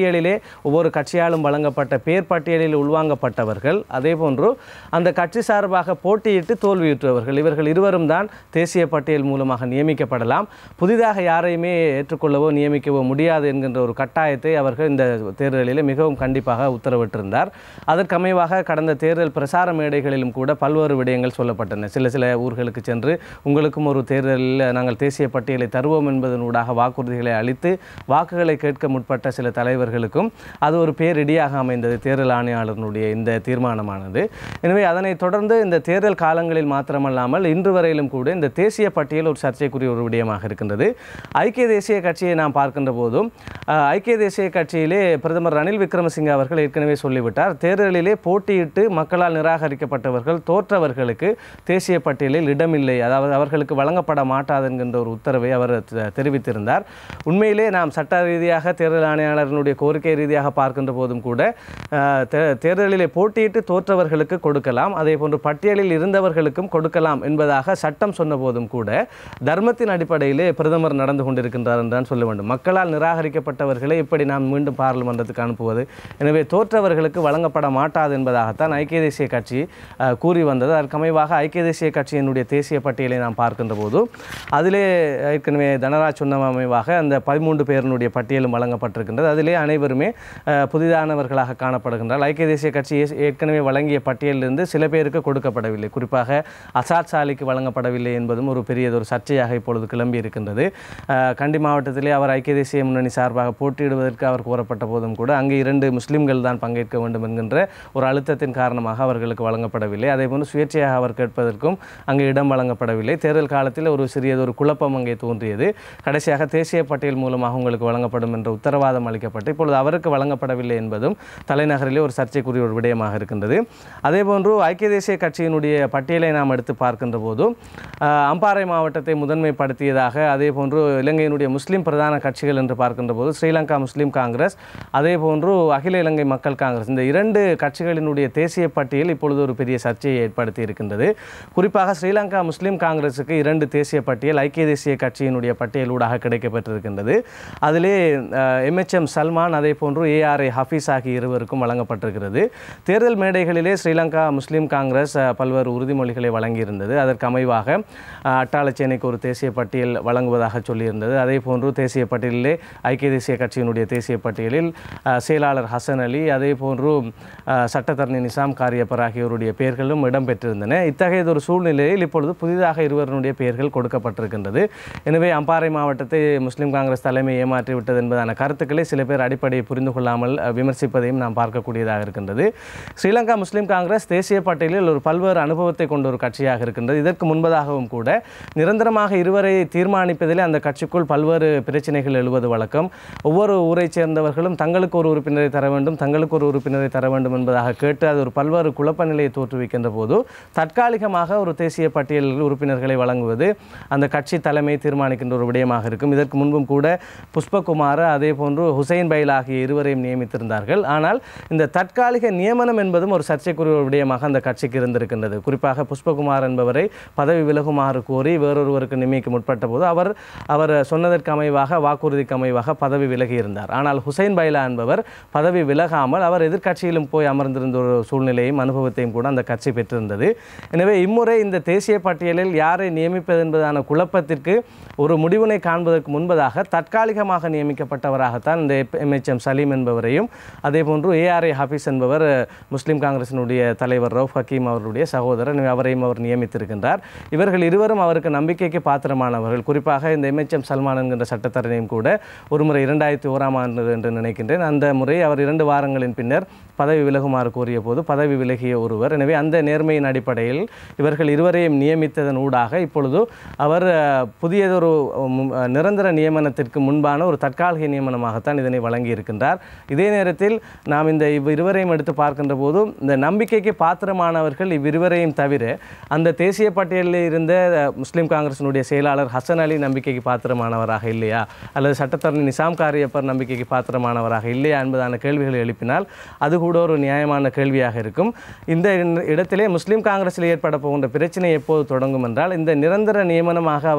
பட்டியலிலே ஒவ்வொரு கட்சியாலும் வழங்கப்பட்ட பேர் பட்டியலில் உள்வாங்கப்பட்டவர்கள் அதே போன்று அந்த கட்சி சார்பாக போட்டியிட்டு தோல்வியுற்றவர்கள் இவர்கள் இருவரும் தான் தேசிய பட்டியல் மூலமாக நியமிக்கப்படலாம் புதிதாக யாரையுமே ஏற்றுக்கொள்ளவோ நியமிக்கவோ முடியாது என்கின்ற ஒரு கட்டாயத்தை அவர்கள் இந்த தேர்தலில் மிகவும் கண்டிப்பாக உத்தரவிட்டிருந்தார் அதற்கமைவாக கடந்த தேர்தல் பிரசார மேடைகளிலும் கூட பல்வேறு விடயங்கள் சொல்லப்பட்டன சில சில ஊர்களுக்கு சென்று உங்களுக்கும் ஒரு தேர்தலில் நாங்கள் தேசிய பட்டியலை தருவோம் என்பதனூடாக வாக்குறுதிகளை அளித்து வாக்குகளை கேட்க முற்பட்ட சில தலைவர்களுக்கும் அது ஒரு பேரிடியாக அமைந்தது தேர்தல் ஆணையாளர்களுடைய இந்த தீர்மானமானது எனவே அதனைத் தொடர்ந்து இந்த தேர்தல் காலங்களில் மாத்திரமல்லாமல் இன்று வரையிலும் கூட இந்த தேசிய பட்டியல் ஒரு சர்ச்சைக்குரிய ஒரு விடயமாக இருக்கின்றது ஐக்கிய தேசிய கட்சியை நாம் பார்க்கின்ற போதும் அஹ், ஐக்கிய தேசிய கட்சியிலே பிரதமர் ரணில் விக்ரமசிங்கே அவர்கள் ஏற்கனவே சொல்லிவிட்டார் தேர்தலிலே போட்டியிட்டு மக்களால் நிராகரிக்கப்பட்டவர்கள் தோற்றவர்களுக்கு தேசிய பட்டியலில் இடமில்லை அதாவது அவர்களுக்கு வழங்கப்பட மாட்டாது என்கின்ற ஒரு உத்தரவை அவர் தெ- தெரிவித்திருந்தார் உண்மையிலே நாம் சட்ட ரீதியாக தேர்தல் ஆணையாளர்களுடைய கோரிக்கை ரீதியாக பார்க்கின்ற போதும் கூட அஹ், தே- தேர்தலிலே போட்டியிட்டு தோற்றவர்களுக்கு கொடுக்கலாம் அதே போன்று பட்டியலில் இருந்தவர்களுக்கும் கொடுக்கலாம் என்பதாக சட்டம் சொன்ன போதும் கூட தர்மத்தின் அடிப்படையிலே பிரதமர் நடந்து கொண்டிருக்கின்றார் என்றுதான் சொல்ல வேண்டும் மக்களால் நிராகரிக்கப்பட்டவர்களை எப்படி நாம் மீண்டும் பாராளுமன்றத்துக்கு அனுப்புவது எனவே தோற்றவர்களுக்கு வழங்கப்பட மாட்டாது என்பதாகத்தான் ஐக்கிய தேசிய கட்சி அஹ், கூறி வந்தது அதற்கமைவாக ஐக்கிய தேசிய கட்சியினுடைய தேசிய பட்டியலை நாம் பார்க்கின்ற போது அதிலே ஏற்கனவே தனராஜ் சொன்ன அமைவாக அந்த பதிமூன்று பேரினுடைய பட்டியலும் வழங்கப்பட்டிருக்கின்றது அதிலே அனைவருமே அஹ், புதிதானவர்களாக காணப்படுகின்றார் ஐக்கிய தேசிய கட்சி ஏ- ஏற்கனவே வழங்கிய பட்டியலிலிருந்து சில பேருக்கு கொடுக்கப்படவில்லை குறிப்பாக அசாத் சாலிக்கு வழங்கப்படவில்லை என்பதும் ஒரு பெரியதொரு சர்ச்சையாக இப்பொழுது கிளம்பி இருக்கின்றது அஹ், கண்டி மாவட்டத்திலே அவர் ஐக்கிய தேசிய முன்னணி சார்பாக போட்டியிடுவதற்கு அவர் கூறப்பட்ட போதும் கூட அங்கே இரண்டு முஸ்லிம்கள் தான் பங்கேற்க வேண்டும் என்கின்ற ஒரு அழுத்தத்தின் காரணமாக அவர்களுக்கு வழங்கப்படவில்லை அதே போன்று சுயேட்சையாக அவர் கேட்பதற்கும் அங்கே இடம் வழங்கப்படவில்லை தேர்தல் காலத்தில் ஒரு சிறியதொரு குழப்பம் அங்கே தோன்றியது கடைசியாக தேசிய பட்டியல் மூலமாக உங்களுக்கு வழங்கப்படும் என்ற உத்தரவாதம் அளிக்கப்பட்டு இப்பொழுது அவருக்கு வழங்கப்படவில்லை என்பதும் தலைநகரிலே ஒரு சர்ச்சைக்குரிய ஒரு விடயமாக இருக்கின்றது அதேபோன்று ஐக்கிய தேசிய கட்சியினுடைய பட்டியலை நாம் எடுத்து பார்க்கின்ற போது ஆஹ், அம்பாறை மாவட்டத்தை முதன்மைப்படுத்தியதாக அதே போன்று இலங்கையினுடைய முஸ்லிம் பிரதான கட்சிகள் என்று பார்க்கின்ற போது ஸ்ரீலங்கா முஸ்லிம் காங்கிரஸ் அதே போன்று அகில இலங்கை மக்கள் காங்கிரஸ் இந்த இரண்டு கட்சிகளினுடைய தேசிய பட்டியல் இப்பொழுது ஒரு பெரிய சர்ச்சையை ஏற்படுத்தி இருக்கின்றது குறிப்பாக ஸ்ரீலங்கா முஸ்லிம் காங்கிரஸுக்கு இரண்டு தேசிய பட்டியல் ஐக்கிய தேசிய கட்சியினுடைய பட்டியலூடாக கிடைக்கப்பட்டிருக்கின்றது அதிலே எம்எச்எம் சல்மான் அதே போன்று ஏஆர்ஐ ஹஃபீஸ் ஆகிய இருவருக்கும் வழங்கப்பட்டிருக்கிறது தேர்தல் மேடைகளிலே ஸ்ரீலங்கா முஸ்லிம் காங்கிரஸ் அஹ், பல்வேறு உறுதிமொழிகளை வழங்கியிருந்தது அதற்கு அமைவாக அஹ், அட்டாளச்சேனைக்கு ஒரு தேசிய பட்டியல் வழங்குவதாக சொல்லியிருந்தது அதே போன்று தேசிய பட்டியலிலே ஐக்கிய தேசிய கட்சியினுடைய தேசிய பட்டியலில் அஹ், செயலாளர் ஹசன் அலி அதே போன்று அஹ், சட்டத்தரணி நிசாம் காரியப்பர் ஆகியோருடைய பெயர்களும் இடம்பெற்றிருந்தன இத்தகையதொரு சூழ்நிலையில் இப்பொழுது புதிதாக இருவருடைய பெயர்கள் கொடுக்கப்பட்டிருக்கின்றது எனவே அம்பாறை மாவட்டத்தை முஸ்லிம் காங்கிரஸ் தலைமை ஏமாற்றி விட்டது என்பதான கருத்துக்களை சில பேர் அடிப்படையை புரிந்து கொள்ளாமல் அஹ், விமர்சிப்பதையும் நாம் பார்க்கக்கூடியதாக இருக்கின்றது ஸ்ரீலங்கா முஸ்லிம் காங்கிரஸ் தேசிய பட்டியலில் ஒரு பல்வேறு அனுபவத்தை கொண்ட ஒரு கட்சியாக இருக்கின்றது இதற்கு முன்பதாகவும் கூட நிரந்தரமாக இருவரை தீர்மானிப்பதிலே அந்த கட்சிக்குள் பல்வேறு பிரச்சனைகள் எழுவது வழக்கம் ஒவ்வொரு ஊரைச் சேர்ந்தவர்களும் தங்களுக்கு ஒரு உறுப்பினரை தர வேண்டும் தங்களுக்கு ஒரு உறுப்பினரை தர வேண்டும் என்பதாக கேட்டு அது ஒரு பல்வேறு குழப்ப நிலையை தோற்றுவிக்கின்ற போது தற்காலிகமாக ஒரு தேசிய பட்டியலில் உறுப்பினர்களை வழங்குவது அந்த கட்சி தலைமை தீர்மானிக்கின்ற ஒரு விடயமாக இருக்கும் இதற்கு முன்பும் கூட புஷ்பகுமார் அதே போன்று ஹுசைன் பைல் ஆகிய இருவரையும் நியமித்திருந்தார்கள் ஆனால் இந்த தற்காலிக நியமனம் என்பதும் ஒரு சர்ச்சைக்குரிய ஒரு விடயமாக அந்த கட்சிக்கு இருந்திருக்கின்றது குறிப்பாக புஷ்பகுமார் என்பவரை பதவி விலகுமாறு கோரி வேறொருவருக்கு நியமிக்க முற்பட்ட போது அவர் அவர் சொன்னதற்கு அமைவாக வாக்குறுதிக்கு அமைவாக பதவி விலகி இருந்தார் ஆனால் ஹுசைன் பைலா என்பவர் பதவி விலகாமல் அவர் எதிர்க்கட்சியிலும் போய் அமர்ந்திருந்த ஒரு சூழ்நிலையும் அனுபவத்தையும் கூட அந்த கட்சி பெற்றிருந்தது எனவே இம்முறை இந்த தேசிய பட்டியலில் யாரை நியமிப்பது என்பதான குழப்பத்திற்கு ஒரு முடிவினை காண்பதற்கு முன்பதாக தற்காலிகமாக நியமிக்கப்பட்டவராகத்தான் இந்த எம்எச்எம் சலீம் என்பவரையும் அதே போன்று ஏஆர்ஏ ஹாஃபிஸ் என்பவர் முஸ்லிம் காங்கிரசினுடைய தலைவர் ரவுஃப் ஹக்கீம் அவருடைய சகோதரர் எனவே அவரையும் அவர் நியமித்திருக்கின்றார் இவர்கள் இருவரும் அவருக்கு நம்பிக்கைக்கு பாத்திரமானவர்கள் குறிப்பாக இந்த எம்எச்எம் சல்மான் என்கின்ற சட்டத்தரணையும் கூட ஒருமுறை இரண்டாயிரத்தி ஓராம் ஆண்டு என்று நினைக்கின்றேன் அந்த முறை அவர் இரண்டு வாரங்களின் பின்னர் பதவி விலகுமாறு கோரிய போது பதவி விலகிய ஒருவர் எனவே அந்த நேர்மையின் அடிப்படையில் இவர்கள் இருவரையும் நியமித்ததன் ஊடாக இப்பொழுது அவர் அஹ், புதியதொரு உம், அஹ், நிரந்தர நியமனத்திற்கு முன்பான ஒரு தற்காலிக நியமனமாகத்தான் இதனை வழங்கி இருக்கின்றார் இதே நேரத்தில் நாம் இந்த இவ் இருவரையும் எடுத்து பார்க்கின்ற போது இந்த நம்பிக்கைக்கு பாத்திரமானவர்கள் இவ்விருவரையும் தவிர அந்த தேசிய பட்டியலில் இருந்த அஹ், முஸ்லிம் காங்கிரசினுடைய செயலாளர் ஹசன் அலி நம்பிக்கைக்கு பாத்திரமானவராக இல்லையா அல்லது சட்டத்தரணி நிசாம் காரியப்பர் நம்பிக்கைக்கு பாத்திரமானவராக இல்லையா என்பதான கேள்விகளை எழுப்பினால் அது கூட ஒரு நியாயமான கேள்வியாக இருக்கும் இந்த இடத்திலே முஸ்லிம் காங்கிரஸில் ஏற்பட போகின்ற பிரச்சனை எப்போது தொடங்கும் என்றால் இந்த நிரந்தர நியமனமாக அவர்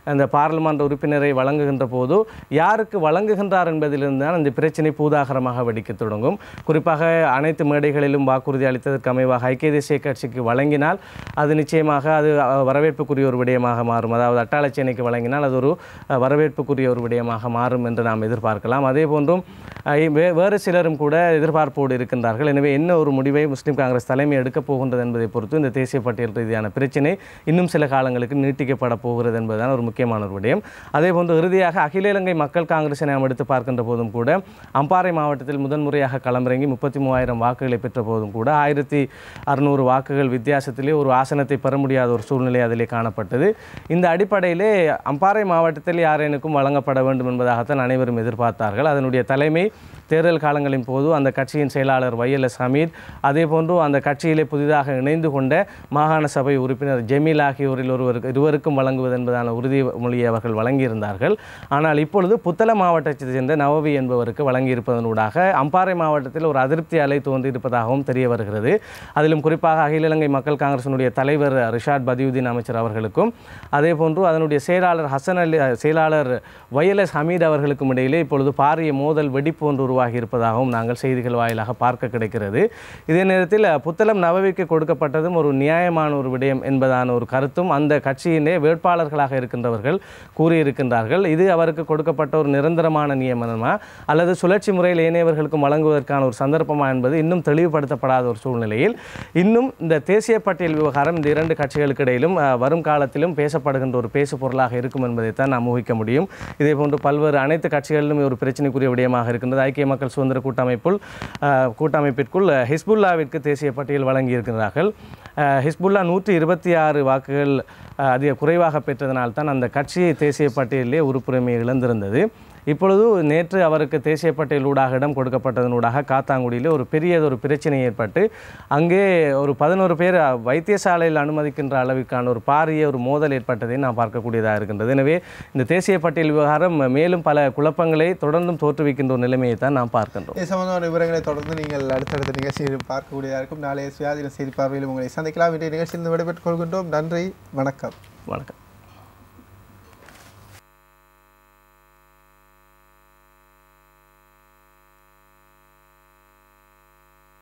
அந்த பாராளுமன்ற உறுப்பினரை வழங்குகின்ற போது யாருக்கு வழங்குகின்றார் என்பதிலிருந்து தான் அந்த பிரச்சனை பூதாகரமாக வெடிக்க தொடங்கும் குறிப்பாக அனைத்து மேடைகளிலும் வாக்குறுதி அளித்ததற்கு அமைவாக ஐக்கிய தேசிய கட்சிக்கு வழங்கினால் அது நிச்சயமாக அது அஹ், வரவேற்புக்குரிய ஒரு விடயமாக மாறும் அதாவது அட்டாளச்சேனைக்கு வழங்கினால் அது ஒரு அஹ், வரவேற்புக்குரிய ஒரு விடயமாக மாறும் என்று நாம் எதிர்பார்க்கலாம் அதே போன்றும் அஹ், வே- வேறு சிலரும் கூட எதிர்பார்ப்போடு இருக்கின்றார்கள் எனவே என்ன ஒரு முடிவை முஸ்லிம் காங்கிரஸ் தலைமை எடுக்கப் போகின்றது என்பதை பொறுத்து இந்த தேசிய பட்டியல் ரீதியான பிரச்சினை இன்னும் சில காலங்களுக்கு நீட்டிக்கப்பட போகிறது என்பதுதான் ஒரு முக்கியமான ஒரு விடயம் அதே போன்று இறுதியாக அகில இலங்கை மக்கள் காங்கிரஸை நாம் எடுத்து பார்க்கின்ற போதும் கூட அம்பாறை மாவட்டத்தில் முதன்முறையாக களமிறங்கி முப்பத்தி மூவாயிரம் வாக்குகளை பெற்ற போதும் கூட ஆயிரத்தி அறுநூறு வாக்குகள் வித்தியாசத்திலே ஒரு ஆசனத்தை பெற முடியாத ஒரு சூழ்நிலை அதிலே காணப்பட்டது இந்த அடிப்படையிலே அம்பாறை மாவட்டத்தில் யாரேனுக்கும் வழங்கப்பட வேண்டும் என்பதாகத்தான் அனைவரும் எதிர்பார்த்தார்கள் அதனுடைய தலைமை தேர்தல் காலங்களின் போது அந்த கட்சியின் செயலாளர் வைஎல்எஸ் ஹமீத் அதே போன்று அந்த கட்சியிலே புதிதாக இணைந்து கொண்ட மாகாண சபை உறுப்பினர் ஜெமீல் ஆகியோரில் ஒருவருக்கு இருவருக்கும் வழங்குவது என்பதான உறுதிமொழியை அவர்கள் வழங்கியிருந்தார்கள் ஆனால் இப்பொழுது புத்தள மாவட்டத்தைச் சேர்ந்த நவவி என்பவருக்கு வழங்கியிருப்பதனூடாக அம்பாறை மாவட்டத்தில் ஒரு அதிருப்தி அலை தோன்றியிருப்பதாகவும் தெரிய வருகிறது அதிலும் குறிப்பாக அகில இலங்கை மக்கள் காங்கிரசினுடைய தலைவர் ரிஷாட் பதியுதீன் அமைச்சர் அவர்களுக்கும் அதே போன்று அதனுடைய செயலாளர் ஹசன் அலி செயலாளர் வைஎல்எஸ் ஹமீத் அவர்களுக்கும் இடையிலே இப்பொழுது பாரிய மோதல் வெடிப்பு ஒன்று உருவாகி இருப்பதாகவும் நாங்கள் செய்திகள் வாயிலாக பார்க்க கிடைக்கிறது இதே நேரத்தில் புத்தளம் நவவிக்கு கொடுக்கப்பட்டதும் ஒரு நியாயமான ஒரு விடயம் என்பதான ஒரு கருத்தும் அந்த கட்சியிலே வேட்பாளர்களாக இருக்கின்றவர்கள் கூறியிருக்கின்றார்கள் இது அவருக்கு கொடுக்கப்பட்ட ஒரு நிரந்தரமான நியமனமா அல்லது சுழற்சி முறையில் ஏனையவர்களுக்கும் வழங்குவதற்கான ஒரு சந்தர்ப்பமா என்பது இன்னும் தெளிவுபடுத்தப்படாத ஒரு சூழ்நிலையில் இன்னும் இந்த தேசிய பட்டியல் விவகாரம் இந்த இரண்டு கட்சிகளுக்கு இடையிலும் அஹ், வரும் காலத்திலும் பேசப்படுகின்ற ஒரு பேசு பொருளாக இருக்கும் என்பதைத்தான் நாம் ஊகிக்க முடியும் இதே போன்று பல்வேறு அனைத்து கட்சிகளிலும் ஒரு பிரச்சனைக்குரிய விடயமாக இருக்கின்றது ஐக்கிய மக்கள் சுதந்திர கூட்டமைப்புள் அஹ், கூட்டமைப்பிற்குள் அஹ், ஹிஸ்புல்லாவிற்கு தேசிய பட்டியல் வழங்கியிருக்கிறார்கள் அஹ், ஹிஸ்புல்லா நூற்றி இருபத்தி ஆறு வாக்குகள் அஹ், அதிக குறைவாக பெற்றதனால்தான் அந்த கட்சி தேசிய பட்டியலிலே உறுப்புரிமை இழந்திருந்தது இப்பொழுது நேற்று அவருக்கு தேசிய பட்டியல் ஊடாக இடம் கொடுக்கப்பட்டதனூடாக காத்தாங்குடியில் ஒரு பெரியதொரு பிரச்சனை ஏற்பட்டு அங்கே ஒரு பதினோரு பேர் வைத்தியசாலையில் அனுமதிக்கின்ற அளவிற்கான ஒரு பாரிய ஒரு மோதல் ஏற்பட்டதை நாம் பார்க்கக்கூடியதாக இருக்கின்றது எனவே இந்த தேசிய பட்டியல் விவகாரம் மேலும் பல குழப்பங்களை தொடர்ந்தும் தோற்றுவிக்கின்ற ஒரு நிலைமையை தான் நாம் பார்க்கின்றோம் இது சம்பந்தமான விவரங்களை தொடர்ந்து நீங்கள் அடுத்தடுத்த நிகழ்ச்சியில் பார்க்கக்கூடியதாக இருக்கும் நாளைய சுயாதீன செய்தி பார்வையில் உங்களை சந்திக்கலாம் இன்றைய நிகழ்ச்சியில் விடைபெற்றுக் கொள்கின்றோம் நன்றி வணக்கம் வணக்கம்